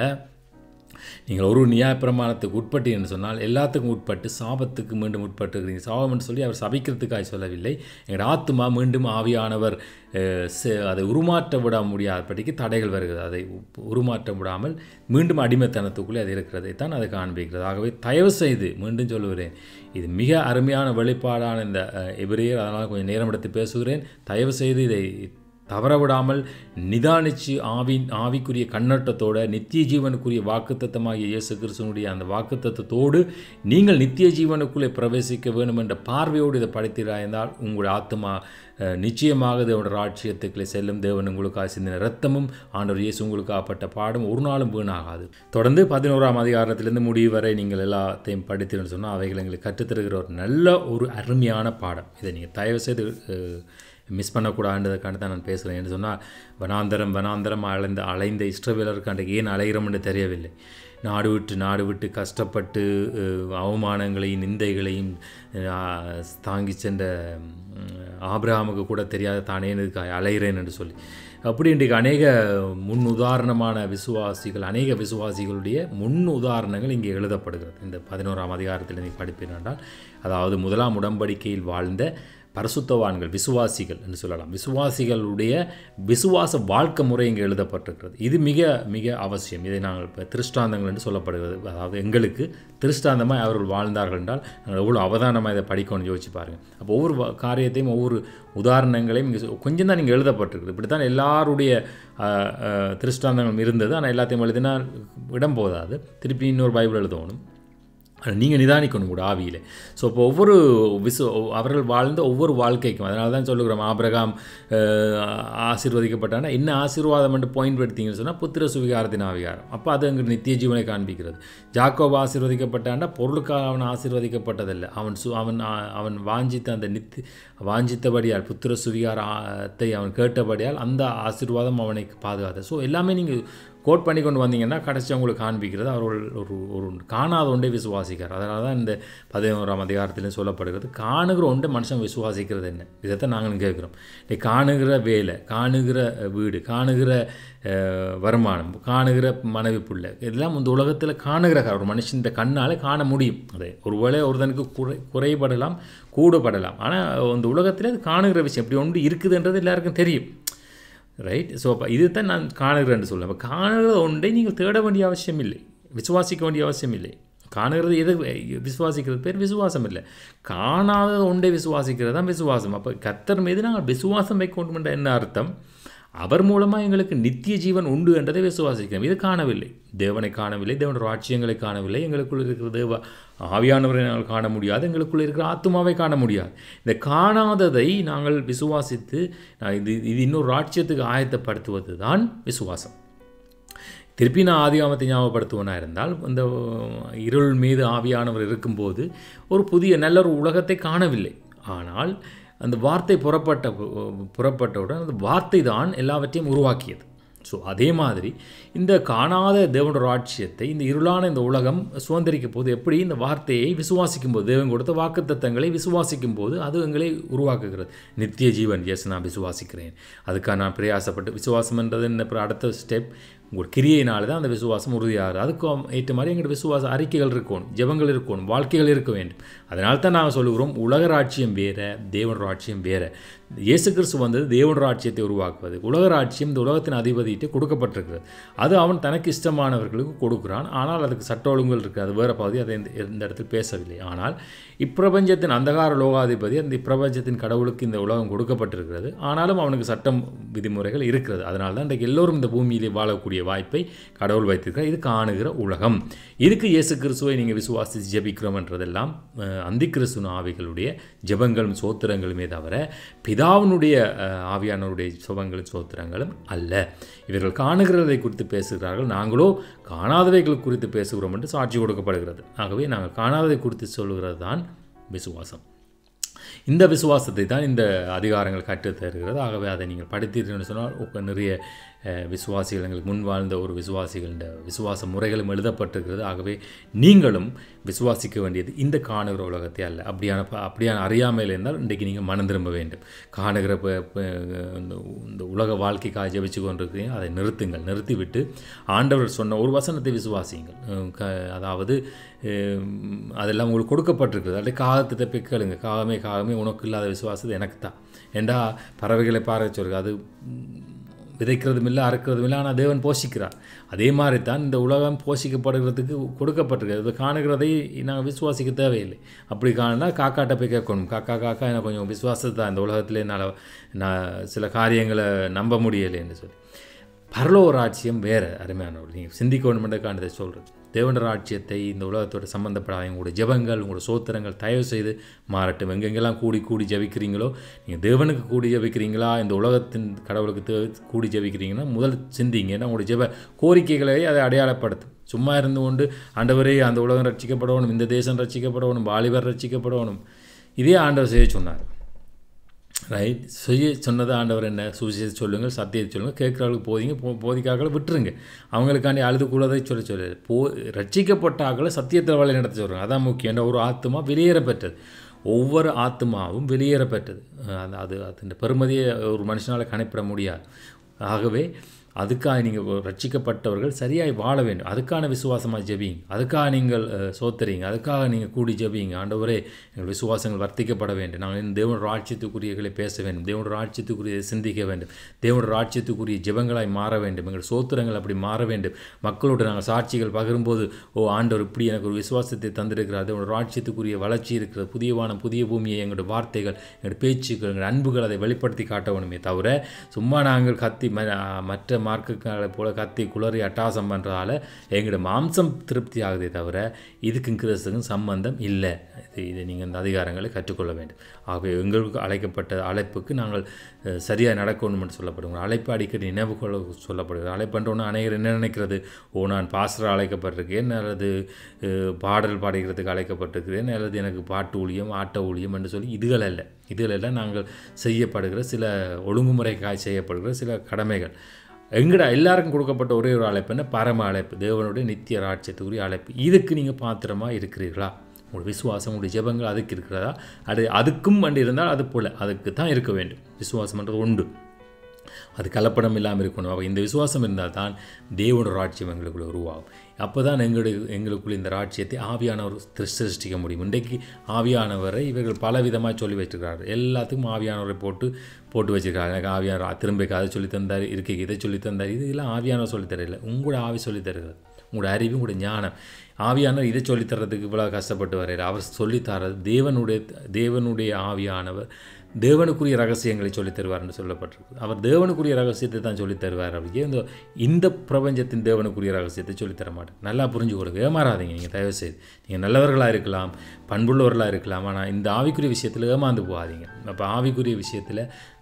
நீங்கள் ஒரு நியாயப்பிரமாணத்துக்கு உட்பட்டு என்று சொன்னால் எல்லாத்துக்கும் உட்பட்டு சாபத்துக்கு மீண்டும் உட்பட்டுக்கிறீங்க சாபம் என்று சொல்லி அவர் சபிக்கிறதுக்காக சொல்லவில்லை எங்கள் ஆத்மா மீண்டும் ஆவியானவர் அஹ், செ- அதை உருமாற்ற விட முடியாதபடிக்கு தடைகள் வருகிறது அதை உ- உருமாற்ற விடாமல் மீண்டும் அடிமைத்தனத்துக்குள்ளே அது இருக்கிறதை தான் அது காண்பிக்கிறது ஆகவே தயவு செய்து மீண்டும் சொல்லுகிறேன் இது மிக அருமையான வெளிப்பாடான இந்த அஹ், எபிரேயர் அதனால் கொஞ்சம் நேரம் எடுத்து பேசுகிறேன் தயவு செய்து இதை தவற விடாமல் நிதானிச்சு ஆவின் ஆவிக்குரிய கண்ணோட்டத்தோட நித்திய ஜீவனுக்குரிய வாக்குத்தத்தமாகிய இயேசு கிறிஸ்துவனுடைய அந்த வாக்குத்தத்தத்தோடு நீங்கள் நித்திய ஜீவனுக்குள்ளே பிரவேசிக்க வேண்டும் என்ற பார்வையோடு இதை படித்திராய்ந்தால் உங்களுடைய ஆத்மா அஹ், நிச்சயமாக தேவனுடைய ராட்சியத்துக்குள்ளே செல்லும் தேவன் உங்களுக்காக சிந்தின ரத்தமும் ஆண்டவர் இயேசு உங்களுக்கு ஆப்பட்ட பாடம் ஒரு நாளும் வீணாகாது தொடர்ந்து பதினோராம் அதிகாரத்திலிருந்து முடிவு வரை நீங்கள் எல்லாத்தையும் படித்தீங்கன்னு சொன்னால் அவைகள் எங்களுக்கு கற்றுத்தருகிற ஒரு நல்ல ஒரு அருமையான பாடம் இதை நீங்கள் தயவு செய்து அஹ், மிஸ் பண்ணக்கூடாதுன்றதுக்காண்டி தான் நான் பேசுகிறேன் என்று சொன்னால் வனாந்தரம் வனாந்தரம் அலைந்த அலைந்த இஷ்டவேலருக்காண்ட ஏன் அலைகிறோம்னு தெரியவில்லை நாடு விட்டு நாடு விட்டு கஷ்டப்பட்டு அஹ், அவமானங்களையும் நிந்தைகளையும் அஹ், தாங்கி சென்ற உம், ஆபிரகாமுக்கு கூட தெரியாத தானே இதுக்கு அலைகிறேன் என்று சொல்லி அப்படி இன்றைக்கு அநேக முன் உதாரணமான விசுவாசிகள் அநேக விசுவாசிகளுடைய முன் உதாரணங்கள் இங்கே எழுதப்படுகிறது இந்த பதினோராம் அதிகாரத்தில் நீ படிப்பீர்கள் அதாவது முதலாம் உடன்படிக்கையில் வாழ்ந்த பரிசுத்தவான்கள் விசுவாசிகள் என்று சொல்லலாம் விசுவாசிகளுடைய விசுவாச வாழ்க்கை முறை இங்கே எழுதப்பட்டிருக்கிறது இது மிக மிக அவசியம் இதை நாங்கள் இப்போ திருஷ்டாந்தங்கள் என்று சொல்லப்படுகிறது அதாவது எங்களுக்கு திருஷ்டாந்தமாக அவர்கள் வாழ்ந்தார்கள் என்றால் நாங்கள் எவ்வளோ அவதானமாக இதை படிக்கணும்னு யோசிச்சு பாருங்கள் அப்போ ஒவ்வொரு வ- காரியத்தையும் ஒவ்வொரு உதாரணங்களையும் இங்கே சொ- கொஞ்சம் தான் நீங்கள் எழுதப்பட்டிருக்குது இப்படி தான் எல்லாருடைய அஹ், அஹ், திருஷ்டாந்தங்களும் இருந்தது ஆனால் எல்லாத்தையும் எழுதினால் இடம் போதாது திருப்பி இன்னொரு பைபிள் எழுதணும் நீங்கள் நிதானிக்கணும் கூட ஆவியில் ஸோ இப்போ ஒவ்வொரு விசு அவர்கள் வாழ்ந்த ஒவ்வொரு வாழ்க்கைக்கும் அதனால தான் சொல்லுகிறோம் ஆபிரகாம் அஹ், ஆசீர்வதிக்கப்பட்டானா என்ன ஆசீர்வாதம் என்று பாயிண்ட் எடுத்தீங்கன்னு சொன்னால் புத்திர சுவிகாரத்தின் ஆவிகாரம் அப்போ அது அங்கே நித்திய ஜீவனை காண்பிக்கிறது ஜாக்கோப் ஆசீர்வதிக்கப்பட்டான்னா பொருளுக்காக அவன் ஆசீர்வதிக்கப்பட்டதில்லை அவன் சு அவன் ஆ- அவன் வாஞ்சித்த அந்த நித்தி வாஞ்சித்தபடியால் புத்திர சுவிகாரத்தை அவன் கேட்டபடியால் அந்த ஆசீர்வாதம் அவனை பாதுகாத்தது ஸோ எல்லாமே நீங்கள் கோட் பண்ணி கொண்டு வந்தீங்கன்னா கடைசி அவங்களுக்கு காண்பிக்கிறது அவர்கள் ஒரு ஒரு காணாத ஒன்றை விசுவாசிக்கிறார் அதனால தான் இந்த பதினோராம் அதிகாரத்திலும் சொல்லப்படுகிறது காணுகிற ஒன்றை மனுஷன் விசுவாசிக்கிறது என்ன இதைத்தான் நாங்களும் கேட்குறோம் இந்த காணுகிற வேலை காணுகிற அஹ், வீடு காணுகிற அஹ், வருமானம் காணுகிற மனைவி பிள்ளை இதெல்லாம் இந்த உலகத்தில் காணுகிற கா- ஒரு மனுஷன் கண்ணால் காண முடியும் அது ஒருவேளை ஒருத்தனுக்கு குறை குறைபடலாம் கூடப்படலாம் ஆனால் இந்த உலகத்தில் அது காணுகிற விஷயம் இப்படி ஒன்று இருக்குதுன்றது எல்லாருக்கும் தெரியும் ரைட் ஸோ அப்போ இது தான் நான் காணுகிறேன்னு சொல்லுவேன் அப்போ காணுகிற ஒன்றை நீங்கள் தேட வேண்டிய அவசியம் இல்லை விசுவாசிக்க வேண்டிய அவசியம் இல்லை காணுகிறது எது விசுவாசிக்கிறது பேர் விசுவாசம் இல்லை காணாத ஒன்றை விசுவாசிக்கிறது தான் விசுவாசம் அப்போ கத்தர் மீது நாங்கள் விசுவாசம் வைக்க வேண்டும் என்ற என்ன அர்த்தம் அவர் மூலமாக எங்களுக்கு நித்திய ஜீவன் உண்டு என்றதை விசுவாசிக்கிறோம் இது காணவில்லை தேவனை காணவில்லை தேவனுடைய ராட்சியங்களை காணவில்லை எங்களுக்குள் இருக்கிற தேவ ஆவியானவரை நாங்கள் காண முடியாது எங்களுக்குள் இருக்கிற ஆத்மாவை காண முடியாது இந்த காணாததை நாங்கள் விசுவாசித்து நான் இது இது இன்னொரு ராட்சியத்துக்கு ஆயத்தப்படுத்துவது தான் விசுவாசம் திருப்பி நான் ஆதிகாமத்தை ஞாபகப்படுத்துவனா இருந்தால் இந்த இருள் மீது ஆவியானவர் இருக்கும்போது ஒரு புதிய நல்ல ஒரு உலகத்தை காணவில்லை ஆனால் அந்த வார்த்தை புறப்பட்ட புறப்பட்டவுடன் அந்த வார்த்தை தான் எல்லாவற்றையும் உருவாக்கியது ஸோ அதே மாதிரி இந்த காணாத தேவனோட ராட்சியத்தை இந்த இருளான இந்த உலகம் சுதந்திரிக்கும் போது எப்படி இந்த வார்த்தையை விசுவாசிக்கும் போது தேவன் கொடுத்த வாக்குத்தத்தங்களை விசுவாசிக்கும் போது அது எங்களை உருவாக்குகிறது நித்திய ஜீவன் எஸ் நான் விசுவாசிக்கிறேன் அதுக்காக நான் பிரயாசப்பட்டு விசுவாசம்ன்றது என்ன அப்புறம் அடுத்த ஸ்டெப் உங்கள் கிரியையினால தான் அந்த விசுவாசம் உறுதியாகிறது அதுக்கும் ஏற்ற மாதிரி எங்களோட விசுவாச அறிக்கைகள் இருக்கணும் ஜெபங்கள் இருக்கணும் வாழ்க்கைகள் இருக்க வேண்டும் அதனால தான் நாங்கள் சொல்லுகிறோம் உலக ராட்சியம் வேற தேவன் ராட்சியம் வேற இயேசு கிறிஸ்து வந்தது தேவன் ராட்சியத்தை உருவாக்குவது உலக ராட்சியம் இந்த உலகத்தின் அதிபதியிட்டு கொடுக்கப்பட்டிருக்கிறது அது அவன் தனக்கு இஷ்டமானவர்களுக்கு கொடுக்குறான் ஆனால் அதுக்கு சட்ட ஒழுங்குகள் இருக்குது அது வேறு பகுதி அதை இந்த இந்த இடத்தில் பேசவில்லை ஆனால் இப்பிரபஞ்சத்தின் அந்தகார லோகாதிபதி அந்த இப்பிரபஞ்சத்தின் கடவுளுக்கு இந்த உலகம் கொடுக்கப்பட்டிருக்கிறது ஆனாலும் அவனுக்கு சட்டம் விதிமுறைகள் இருக்கிறது அதனால தான் இன்றைக்கு எல்லோரும் இந்த பூமியிலே வாழக்கூடிய வாய்ப்பை கடவுள் வைத்திருக்கிறார் இது காணுகிற உலகம் இதுக்கு இயேசு கிறிஸ்துவை நீங்கள் விசுவாசித்து ஜெபிக்கிறோம்ன்றதெல்லாம் அந்தி கிறிஸ்துவ ஆவிகளுடைய ஜெபங்களும் சோத்திரங்களுமே தவிர பிதாவினுடைய ஆவியானவருடைய சுபங்களும் சோத்திரங்களும் அல்ல இவர்கள் காணுகிறதை குறித்து பேசுகிறார்கள் நாங்களோ காணாதவைகள் குறித்து பேசுகிறோம் என்று சாட்சி கொடுக்கப்படுகிறது ஆகவே நாங்கள் காணாததை குறித்து சொல்கிறது தான் விசுவாசம் இந்த விசுவாசத்தை தான் இந்த அதிகாரங்கள் கற்றுத் தருகிறது ஆகவே அதை நீங்கள் படித்தீர்கள்னு சொன்னால் நிறைய விசுவாசிகள் எங்களுக்கு முன் வாழ்ந்த ஒரு விசுவாசிகளின் விசுவாச முறைகளும் எழுதப்பட்டிருக்கிறது ஆகவே நீங்களும் விசுவாசிக்க வேண்டியது இந்த காணுகிற உலகத்தை அல்ல அப்படியான அப்படியான அறியாமையில் இருந்தால் இன்றைக்கு நீங்கள் மனம் திரும்ப வேண்டும் காணுகிற இந்த உலக வாழ்க்கைக்காக ஜபிச்சு கொண்டிருக்கிறீங்க அதை நிறுத்துங்கள் நிறுத்திவிட்டு ஆண்டவர் சொன்ன ஒரு வசனத்தை விசுவாசியுங்கள் அதாவது அதெல்லாம் உங்களுக்கு கொடுக்கப்பட்டிருக்கிறது அப்படியே காகத்தை போய் கேளுங்க காகமே காகமே உனக்கு இல்லாத விசுவாசது எனக்கு தான் ஏண்டா பறவைகளை பார்க்க சொல்லுங்க அது விதைக்கிறதும் இல்லை அறுக்கிறதும் இல்லை ஆனால் தேவன் போஷிக்கிறார் அதே மாதிரி தான் இந்த உலகம் போஷிக்கப்படுகிறதுக்கு கொடுக்கப்பட்டிருக்கு அதை காணுகிறதை நாங்கள் விசுவாசிக்க தேவையில்லை அப்படி காணுனா காக்காட்ட போய் கேட்கணும் காக்கா காக்கா எனக்கு கொஞ்சம் விசுவாசத்தை இந்த உலகத்தில் என்னால் நான் சில காரியங்களை நம்ப முடியலைன்னு சொல்லி பரலோக ராட்சியம் வேறு அருமையானவர் நீங்கள் சிந்திக்கணுமென்றக்கானதை சொல்கிறது தேவன ராட்சியத்தை இந்த உலகத்தோட சம்மந்தப்படாத உங்களோட ஜெபங்கள் உங்களோட சோத்திரங்கள் தயவு செய்து மாறட்டும் எங்கெங்கெல்லாம் கூடி கூடி ஜபிக்கிறீங்களோ நீங்கள் தேவனுக்கு கூடி ஜபிக்கிறீங்களா இந்த உலகத்தின் கடவுளுக்கு தே கூடி ஜபிக்கிறீங்கன்னா முதல் சிந்திங்க ஏன்னா உங்களோட ஜெப கோரிக்கைகளை அதை அடையாளப்படுத்தும் சும்மா இருந்து கொண்டு ஆண்டவரே அந்த உலகம் ரட்சிக்கப்படணும் இந்த தேசம் ரட்சிக்கப்படணும் வாலிபர் ரட்சிக்கப்படணும் இதே ஆண்டவர் செய்ய சொன்னார் ரைட் செய்ய சொன்னது ஆண்டவர் என்ன சுவிசேஷ சொல்லுங்கள் சத்தியத்தை சொல்லுங்கள் கேட்குறவங்களுக்கு போதிங்க போ போதிக்காக்களை விட்டுருங்க அவங்களுக்காண்டி அழுதுக்குள்ளதை சொல்ல சொல்லு போ ரட்சிக்கப்பட்டாக்களை சத்தியத்தில் வழி நடத்த சொல்கிறாங்க அதான் முக்கியம் ஒரு ஆத்மா வெளியேற பெற்றது ஒவ்வொரு ஆத்மாவும் வெளியேற பெற்றது அது அது அதன் பெருமதியை ஒரு மனுஷனால் கணிப்பிட முடியாது ஆகவே அதுக்காக நீங்கள் ரட்சிக்கப்பட்டவர்கள் சரியாய் வாழ வேண்டும் அதுக்கான விசுவாசமாக ஜெபிங்க அதுக்காக நீங்கள் சோத்துறீங்க அதுக்காக நீங்கள் கூடி ஜெபிங்க ஆண்டவரே எங்கள் விசுவாசங்கள் வர்த்திக்கப்பட வேண்டும் நாங்கள் இந்த தேவனோட ராட்சியத்துக்குரியர்களை பேச வேண்டும் தேவனோட ராட்சியத்துக்குரிய சிந்திக்க வேண்டும் தேவனோட ராட்சியத்துக்குரிய ஜெபங்களாய் மாற வேண்டும் எங்கள் சோத்திரங்கள் அப்படி மாற வேண்டும் மக்களோடு நாங்கள் சாட்சிகள் பகிரும்போது ஓ ஆண்டவர் இப்படி எனக்கு ஒரு விசுவாசத்தை தந்திருக்கிறார் தேவனோட ராட்சியத்துக்குரிய வளர்ச்சி இருக்கிறது புதிய வானம் புதிய பூமியை எங்களோட வார்த்தைகள் எங்களோட பேச்சுக்கள் எங்களோட அன்புகள் அதை வெளிப்படுத்தி காட்ட வேணுமே தவிர சும்மா நாங்கள் கத்தி மற்ற மார்க்குகளை போல கத்தி குளறி அட்டாசம் பண்ணுறதால எங்களோட மாம்சம் திருப்தி ஆகுதே தவிர இதுக்கும் கிறிஸ்துக்கும் சம்பந்தம் இல்லை இது இதை நீங்கள் இந்த அதிகாரங்களை கற்றுக்கொள்ள வேண்டும் ஆகவே எங்களுக்கு அழைக்கப்பட்ட அழைப்புக்கு நாங்கள் சரியாக நடக்கணும்னு சொல்லப்படுகிறோம் அழைப்பு அடிக்கடி நினைவு கொள்ள சொல்லப்படுகிறது அழைப்பன்றோன்னு அநேகர் என்ன நினைக்கிறது ஓ நான் பாஸ்டர் அழைக்கப்பட்டிருக்கேன் அல்லது பாடல் பாடுகிறதுக்கு அழைக்கப்பட்டிருக்கிறேன் அல்லது எனக்கு பாட்டு ஊழியம் ஆட்ட ஊழியம் என்று சொல்லி இதுகள் அல்ல இதுகளெல்லாம் நாங்கள் செய்யப்படுகிற சில ஒழுங்குமுறைக்காய் செய்யப்படுகிற சில கடமைகள் எங்கட எல்லாருக்கும் கொடுக்கப்பட்ட ஒரே ஒரு அழைப்பு என்ன பரம அழைப்பு தேவனுடைய நித்திய ராட்சியத்துக்குரிய அழைப்பு இதுக்கு நீங்கள் பாத்திரமாக இருக்கிறீர்களா உங்களுடைய விசுவாசம் உங்களுடைய ஜெபங்கள் அதுக்கு இருக்கிறதா அது அதுக்கும் வண்டி இருந்தால் அது போல் அதுக்கு தான் இருக்க வேண்டும் விசுவாசம்ன்றது உண்டு அது கலப்படம் இல்லாமல் இருக்கணும் அப்போ இந்த விசுவாசம் இருந்தால் தான் தேவனோட ராட்சியம் எங்களுக்குள்ள உருவாகும் அப்போ தான் எங்களுடைய எங்களுக்குள்ள இந்த ராட்சியத்தை ஆவியானவர் சிருஷ்டிக்க முடியும் இன்றைக்கு ஆவியானவரை இவர்கள் பல விதமாக சொல்லி வச்சுருக்கிறார்கள் எல்லாத்துக்கும் ஆவியானவரை போட்டு போட்டு வச்சுருக்காங்க எனக்கு ஆவியானவர் திரும்ப அதை சொல்லி தந்தார் இருக்கை இதை சொல்லி தந்தார் இது எல்லாம் ஆவியானவர் சொல்லி தரல உங்களோட ஆவி சொல்லி தருகிறது உங்களோட அறிவு உங்களோட ஞானம் ஆவியானவர் இதை சொல்லித்தரதுக்கு இவ்வளோ கஷ்டப்பட்டு வரையில அவர் சொல்லித்தரது தேவனுடைய தேவனுடைய ஆவியானவர் தேவனுக்குரிய ரகசியங்களை சொல்லித் தருவார் என்று சொல்லப்பட்டிருக்கு அவர் தேவனுக்குரிய ரகசியத்தை தான் சொல்லித் தருவார் அப்படியே இந்த இந்த பிரபஞ்சத்தின் தேவனுக்குரிய ரகசியத்தை சொல்லித்தர மாட்டேன் நல்லா புரிஞ்சு கொடுங்க ஏமாறாதீங்க நீங்கள் தயவு செய்து நீங்கள் நல்லவர்களாக இருக்கலாம் பண்புள்ளவர்களாக இருக்கலாம் ஆனால் இந்த ஆவிக்குரிய விஷயத்தில் ஏமாந்து போகாதீங்க அப்போ ஆவிக்குரிய விஷயத்தில்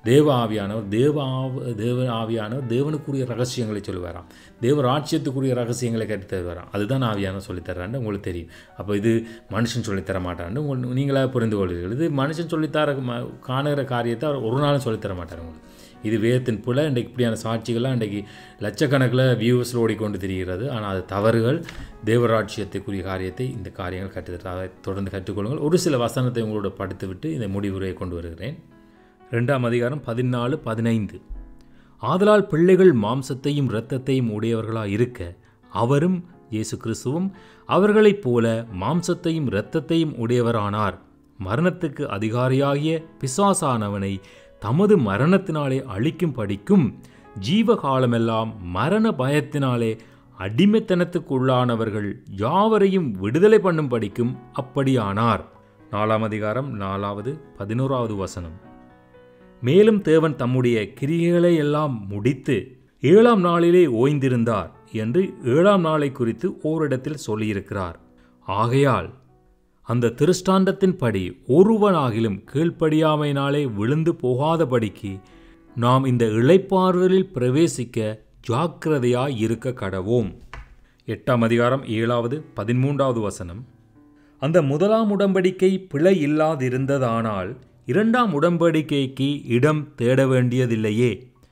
தேவ ஆவியானவர் தேவ ஆவ தேவ ஆவியானவர் தேவனுக்குரிய ரகசியங்களை சொல்லுவாராம் தேவ ராட்சியத்துக்குரிய ரகசியங்களை கற்றுத் தருவாராம் அதுதான் ஆவியானவர் சொல்லித் தர்றான்னு உங்களுக்கு தெரியும் அப்போ இது மனுஷன் சொல்லித் தர மாட்டான்னு உங்கள் நீங்களாக புரிந்து கொள்வீர்கள் இது மனுஷன் சொல்லித்தர ம- காணுகிற காரியத்தை அவர் ஒரு நாளும் சொல்லித் தர மாட்டார் உங்களுக்கு இது வேதத்தின் புல இன்றைக்கு இப்படியான சாட்சிகள்லாம் இன்றைக்கு லட்சக்கணக்கில் வியூவர்ஸில் ஓடிக்கொண்டு திரிகிறது ஆனால் அது தவறுகள் தேவராட்சியத்துக்குரிய காரியத்தை இந்த காரியங்கள் கற்றுத்தர அதை தொடர்ந்து கற்றுக்கொள்ளுங்கள் ஒரு சில வசனத்தை உங்களோட படித்துவிட்டு இந்த முடிவுரையை கொண்டு வருகிறேன் ரெண்டாம் அதிகாரம் பதினாலு பதினைந்து ஆதலால் பிள்ளைகள் மாம்சத்தையும் இரத்தத்தையும் உடையவர்களாய் இருக்க அவரும் இயேசு கிறிஸ்துவும் அவர்களைப் போல மாம்சத்தையும் இரத்தத்தையும் உடையவரானார் மரணத்துக்கு அதிகாரியாகிய பிசாசானவனை தமது மரணத்தினாலே அழிக்கும் படிக்கும் ஜீவகாலமெல்லாம் மரண பயத்தினாலே அடிமைத்தனத்துக்குள்ளானவர்கள் யாவரையும் விடுதலை பண்ணும் படிக்கும் அப்படியானார் நாலாம் அதிகாரம் நாலாவது பதினோராவது வசனம் மேலும் தேவன் தம்முடைய கிரியைகளை எல்லாம் முடித்து ஏழாம் நாளிலே ஓய்ந்திருந்தார் என்று ஏழாம் நாளை குறித்து ஓரிடத்தில் சொல்லியிருக்கிறார் ஆகையால் அந்த திருஷ்டாண்டத்தின்படி ஒருவனாகிலும் கீழ்ப்படியாமையினாலே விழுந்து போகாதபடிக்கு நாம் இந்த இளைப்பாறுதலில் பிரவேசிக்க ஜாக்கிரதையாய் இருக்க கடவோம் எட்டாம் அதிகாரம் ஏழாவது பதிமூன்றாவது வசனம் அந்த முதலாம் உடன்படிக்கை பிழை இல்லாதிருந்ததானால் இரண்டாம் உடன்படிக்கைக்கு இடம் தேட வேண்டியதில்லையே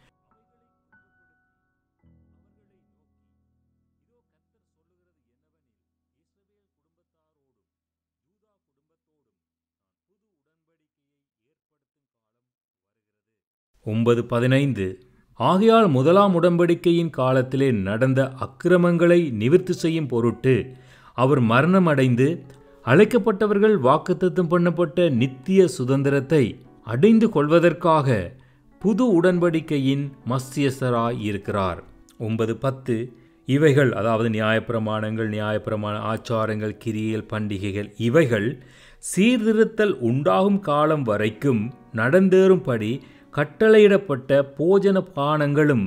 ஒன்பது பதினைந்து ஆகையால் முதலாம் உடன்படிக்கையின் காலத்திலே நடந்த அக்கிரமங்களை நிவிர்த்தி செய்யும் பொருட்டு அவர் மரணமடைந்து அழைக்கப்பட்டவர்கள் வாக்குத்தத்தம் பண்ணப்பட்ட நித்திய சுதந்திரத்தை அடைந்து கொள்வதற்காக புது உடன்படிக்கையின் மஸ்தியஸ்தராய் இருக்கிறார் ஒன்பது பத்து இவைகள் அதாவது நியாயப்பிரமாணங்கள் நியாயப்பிரமாண ஆச்சாரங்கள் கிரியல் பண்டிகைகள் இவைகள் சீர்திருத்தல் உண்டாகும் காலம் வரைக்கும் நடந்தேறும்படி கட்டளையிடப்பட்ட போஜன பானங்களும்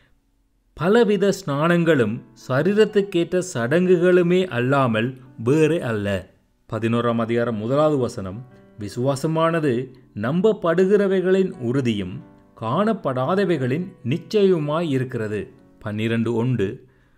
பலவித ஸ்நானங்களும் சரீரத்துக்கேற்ற சடங்குகளுமே அல்லாமல் வேறு அல்ல பதினோராம் அதிகாரம் முதலாவது வசனம் விசுவாசமானது நம்பப்படுகிறவைகளின் உறுதியும் காணப்படாதவைகளின் நிச்சயமாய் இருக்கிறது பன்னிரண்டு ஒன்று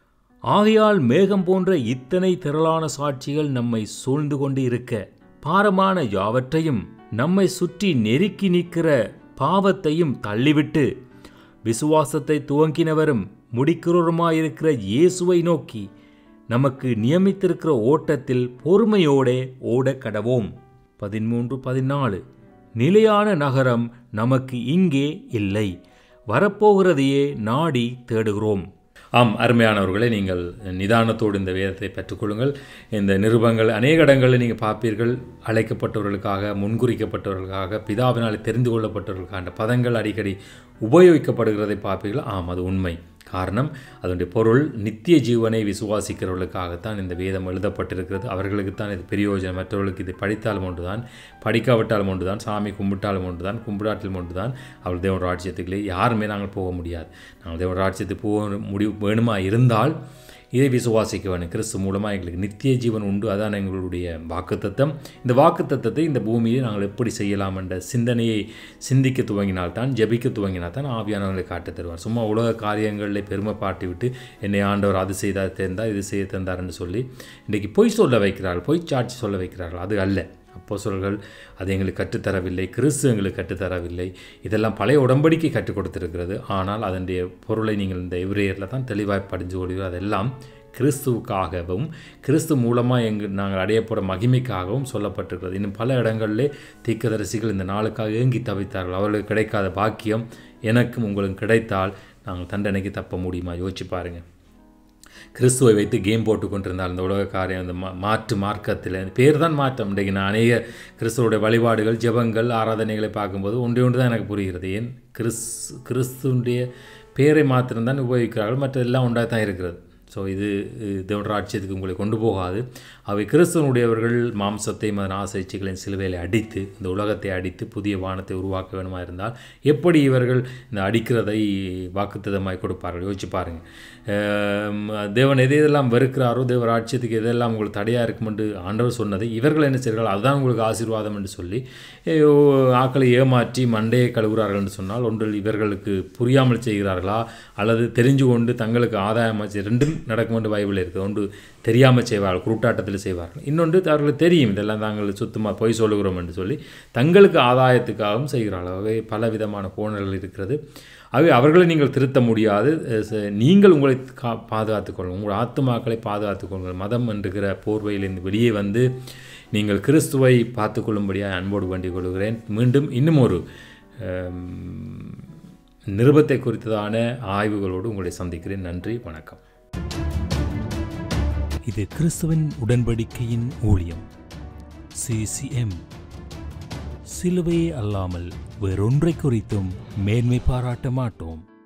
ஆகையால் மேகம் போன்ற இத்தனை திரளான சாட்சிகள் நம்மை சூழ்ந்து கொண்டு இருக்க பாரமான யாவற்றையும் நம்மை சுற்றி நெருக்கி நிற்கிற பாவத்தையும் தள்ளிவிட்டு விசுவாசத்தை துவங்கினவரும் முடிக்கிறவருமாயிருக்கிற இயேசுவை நோக்கி நமக்கு நியமித்திருக்கிற ஓட்டத்தில் பொறுமையோடே ஓட கடவோம் பதிமூன்று பதினாலு நிலையான நகரம் நமக்கு இங்கே இல்லை வரப்போகிறதையே நாடி தேடுகிறோம் ஆம் அருமையானவர்களே நீங்கள் நிதானத்தோடு இந்த வேதத்தை பெற்றுக்கொள்ளுங்கள் இந்த நிருபங்கள் அநேக இடங்களில் நீங்கள் பார்ப்பீர்கள் அழைக்கப்பட்டவர்களுக்காக முன்குறிக்கப்பட்டவர்களுக்காக பிதாவினால் தெரிந்து கொள்ளப்பட்டவர்களுக்கான பதங்கள் அடிக்கடி உபயோகிக்கப்படுகிறதை பார்ப்பீர்கள் ஆம் அது உண்மை காரணம் அதனுடைய பொருள் நித்திய ஜீவனை விசுவாசிக்கிறவர்களுக்காகத்தான் இந்த வேதம் எழுதப்பட்டிருக்கிறது அவர்களுக்குத்தான் இது பிரயோஜனம் மற்றவர்களுக்கு இது படித்தாலும் ஒன்றுதான் படிக்காவிட்டாலும் ஒன்றுதான் சாமி கும்பிட்டாலும் ஒன்றுதான் கும்பிடாட்டிலும் ஒன்றுதான் அவள் தேவன் ராஜ்யத்துக்குள்ளே யாருமே நாங்கள் போக முடியாது நாங்கள் தேவன் ராஜ்யத்துக்கு போக முடிவு வேணுமா இருந்தால் இதை விசுவாசிக்க வேண்டும் கிறிஸ்து மூலமாக எங்களுக்கு நித்திய ஜீவன் உண்டு அதான் எங்களுடைய வாக்குத்தத்தம் இந்த வாக்குத்தத்தத்தை இந்த பூமியை நாங்கள் எப்படி செய்யலாம் என்ற சிந்தனையை சிந்திக்க துவங்கினால்தான் ஜெபிக்க துவங்கினால் தான் ஆவியானவர்களை காட்டு தருவார் சும்மா உலக காரியங்களில் பெருமை பாட்டி விட்டு என்னை ஆண்டவர் அது செய்தார் தந்தார் இது செய்ய தந்தார்னு சொல்லி இன்றைக்கி பொய் சொல்ல வைக்கிறார்கள் பொய் சாட்சி சொல்ல வைக்கிறார்கள் அது அல்ல அப்போஸ்தலர்கள் அது எங்களுக்கு கற்றுத்தரவில்லை கிறிஸ்து எங்களுக்கு கற்றுத்தரவில்லை இதெல்லாம் பழைய உடன்படிக்கை கற்றுக் கொடுத்திருக்கிறது ஆனால் அதனுடைய பொருளை நீங்கள் இந்த எவ்ரேயரில் தான் தெளிவாக படிஞ்சு கொள்வீர்கள் அதெல்லாம் கிறிஸ்துவுக்காகவும் கிறிஸ்து மூலமாக எங்கள் நாங்கள் அடையப்போகிற மகிமைக்காகவும் சொல்லப்பட்டிருக்கிறது இன்னும் பல இடங்களிலே தீர்க்கதரிசிகள் இந்த நாளுக்காக ஏங்கி தவித்தார்கள் அவர்களுக்கு கிடைக்காத பாக்கியம் எனக்கும் உங்களுக்கு கிடைத்தால் நாங்கள் தண்டனைக்கு தப்ப முடியுமா யோசிச்சு பாருங்கள் கிறிஸ்துவை வைத்து கேம் போட்டு கொண்டிருந்தால் இந்த உலக காரியம் இந்த மா மாற்று மார்க்கத்தில் பேர் தான் மாற்றம் இன்றைக்கு நான் அநேக கிறிஸ்துவோடைய வழிபாடுகள் ஜெபங்கள் ஆராதனைகளை பார்க்கும்போது ஒன்றே ஒன்று தான் எனக்கு புரிகிறது ஏன் கிறிஸ் கிறிஸ்துடைய பேரை மாத்திரம்தான் உபயோகிக்கிறார்கள் மற்ற எல்லாம் ஒன்றாக தான் இருக்கிறது ஸோ இது தேவன் ராட்சியத்துக்கு உங்களை கொண்டு போகாது அவை கிறிஸ்தவனுடையவர்கள் மாம்சத்தை மதன் ஆசைச்சிகளின் சிலுவையில் அடித்து இந்த உலகத்தை அடித்து புதிய வானத்தை உருவாக்க வேணுமா இருந்தால் எப்படி இவர்கள் இந்த அடிக்கிறதை வாக்குத்ததமாய் கொடுப்பார்கள் யோசிச்சு பாருங்கள் தேவன் எதை எதெல்லாம் வெறுக்கிறாரோ தேவர் ஆட்சியத்துக்கு எதெல்லாம் உங்களுக்கு தடையாக இருக்கும் என்று ஆண்டவர் சொன்னதை இவர்கள் என்ன செய்கிறார்கள் அதுதான் உங்களுக்கு ஆசீர்வாதம் என்று சொல்லி ஐயோ, ஆக்களை ஏமாற்றி மண்டையை கழுவுகிறார்கள் என்று சொன்னால் ஒன்றில் இவர்களுக்கு புரியாமல் செய்கிறார்களா அல்லது தெரிஞ்சு கொண்டு தங்களுக்கு ஆதாயமாக ரெண்டும் நடக்கும் என்று பைபிள் இருக்குது ஒன்று தெரியாமல் செய்வார்கள் குருட்டாட்டத்தில் செய்வார்கள் இன்னொன்று அவர்களுக்கு தெரியும் இதெல்லாம் தாங்கள் சுத்தமாக பொய் சொல்லுகிறோம் என்று சொல்லி தங்களுக்கு ஆதாயத்துக்காகவும் செய்கிறார்கள் ஆகவே பல விதமான கோணங்கள் இருக்கிறது ஆகவே அவர்களை நீங்கள் திருத்த முடியாது அஹ் ச- நீங்கள் உங்களை கா பாதுகாத்துக்கொள்ளுங்கள் உங்கள் ஆத்துமாக்களை பாதுகாத்துக்கொள்ளுங்கள் மதம் என்கிற போர்வையிலிருந்து வெளியே வந்து நீங்கள் கிறிஸ்துவை பார்த்துக்கொள்ளும்படியாக அன்போடு வேண்டிக் கொள்கிறேன் மீண்டும் இன்னும் ஒரு அம், நிருபத்தை குறித்ததான ஆய்வுகளோடு உங்களை சந்திக்கிறேன் நன்றி வணக்கம் இது கிறிஸ்துவின் உடன்படிக்கையின் ஊழியம் சிசிஎம் சிலுவையே அல்லாமல் வேறொன்றை குறித்தும் மேன்மை பாராட்ட மாட்டோம்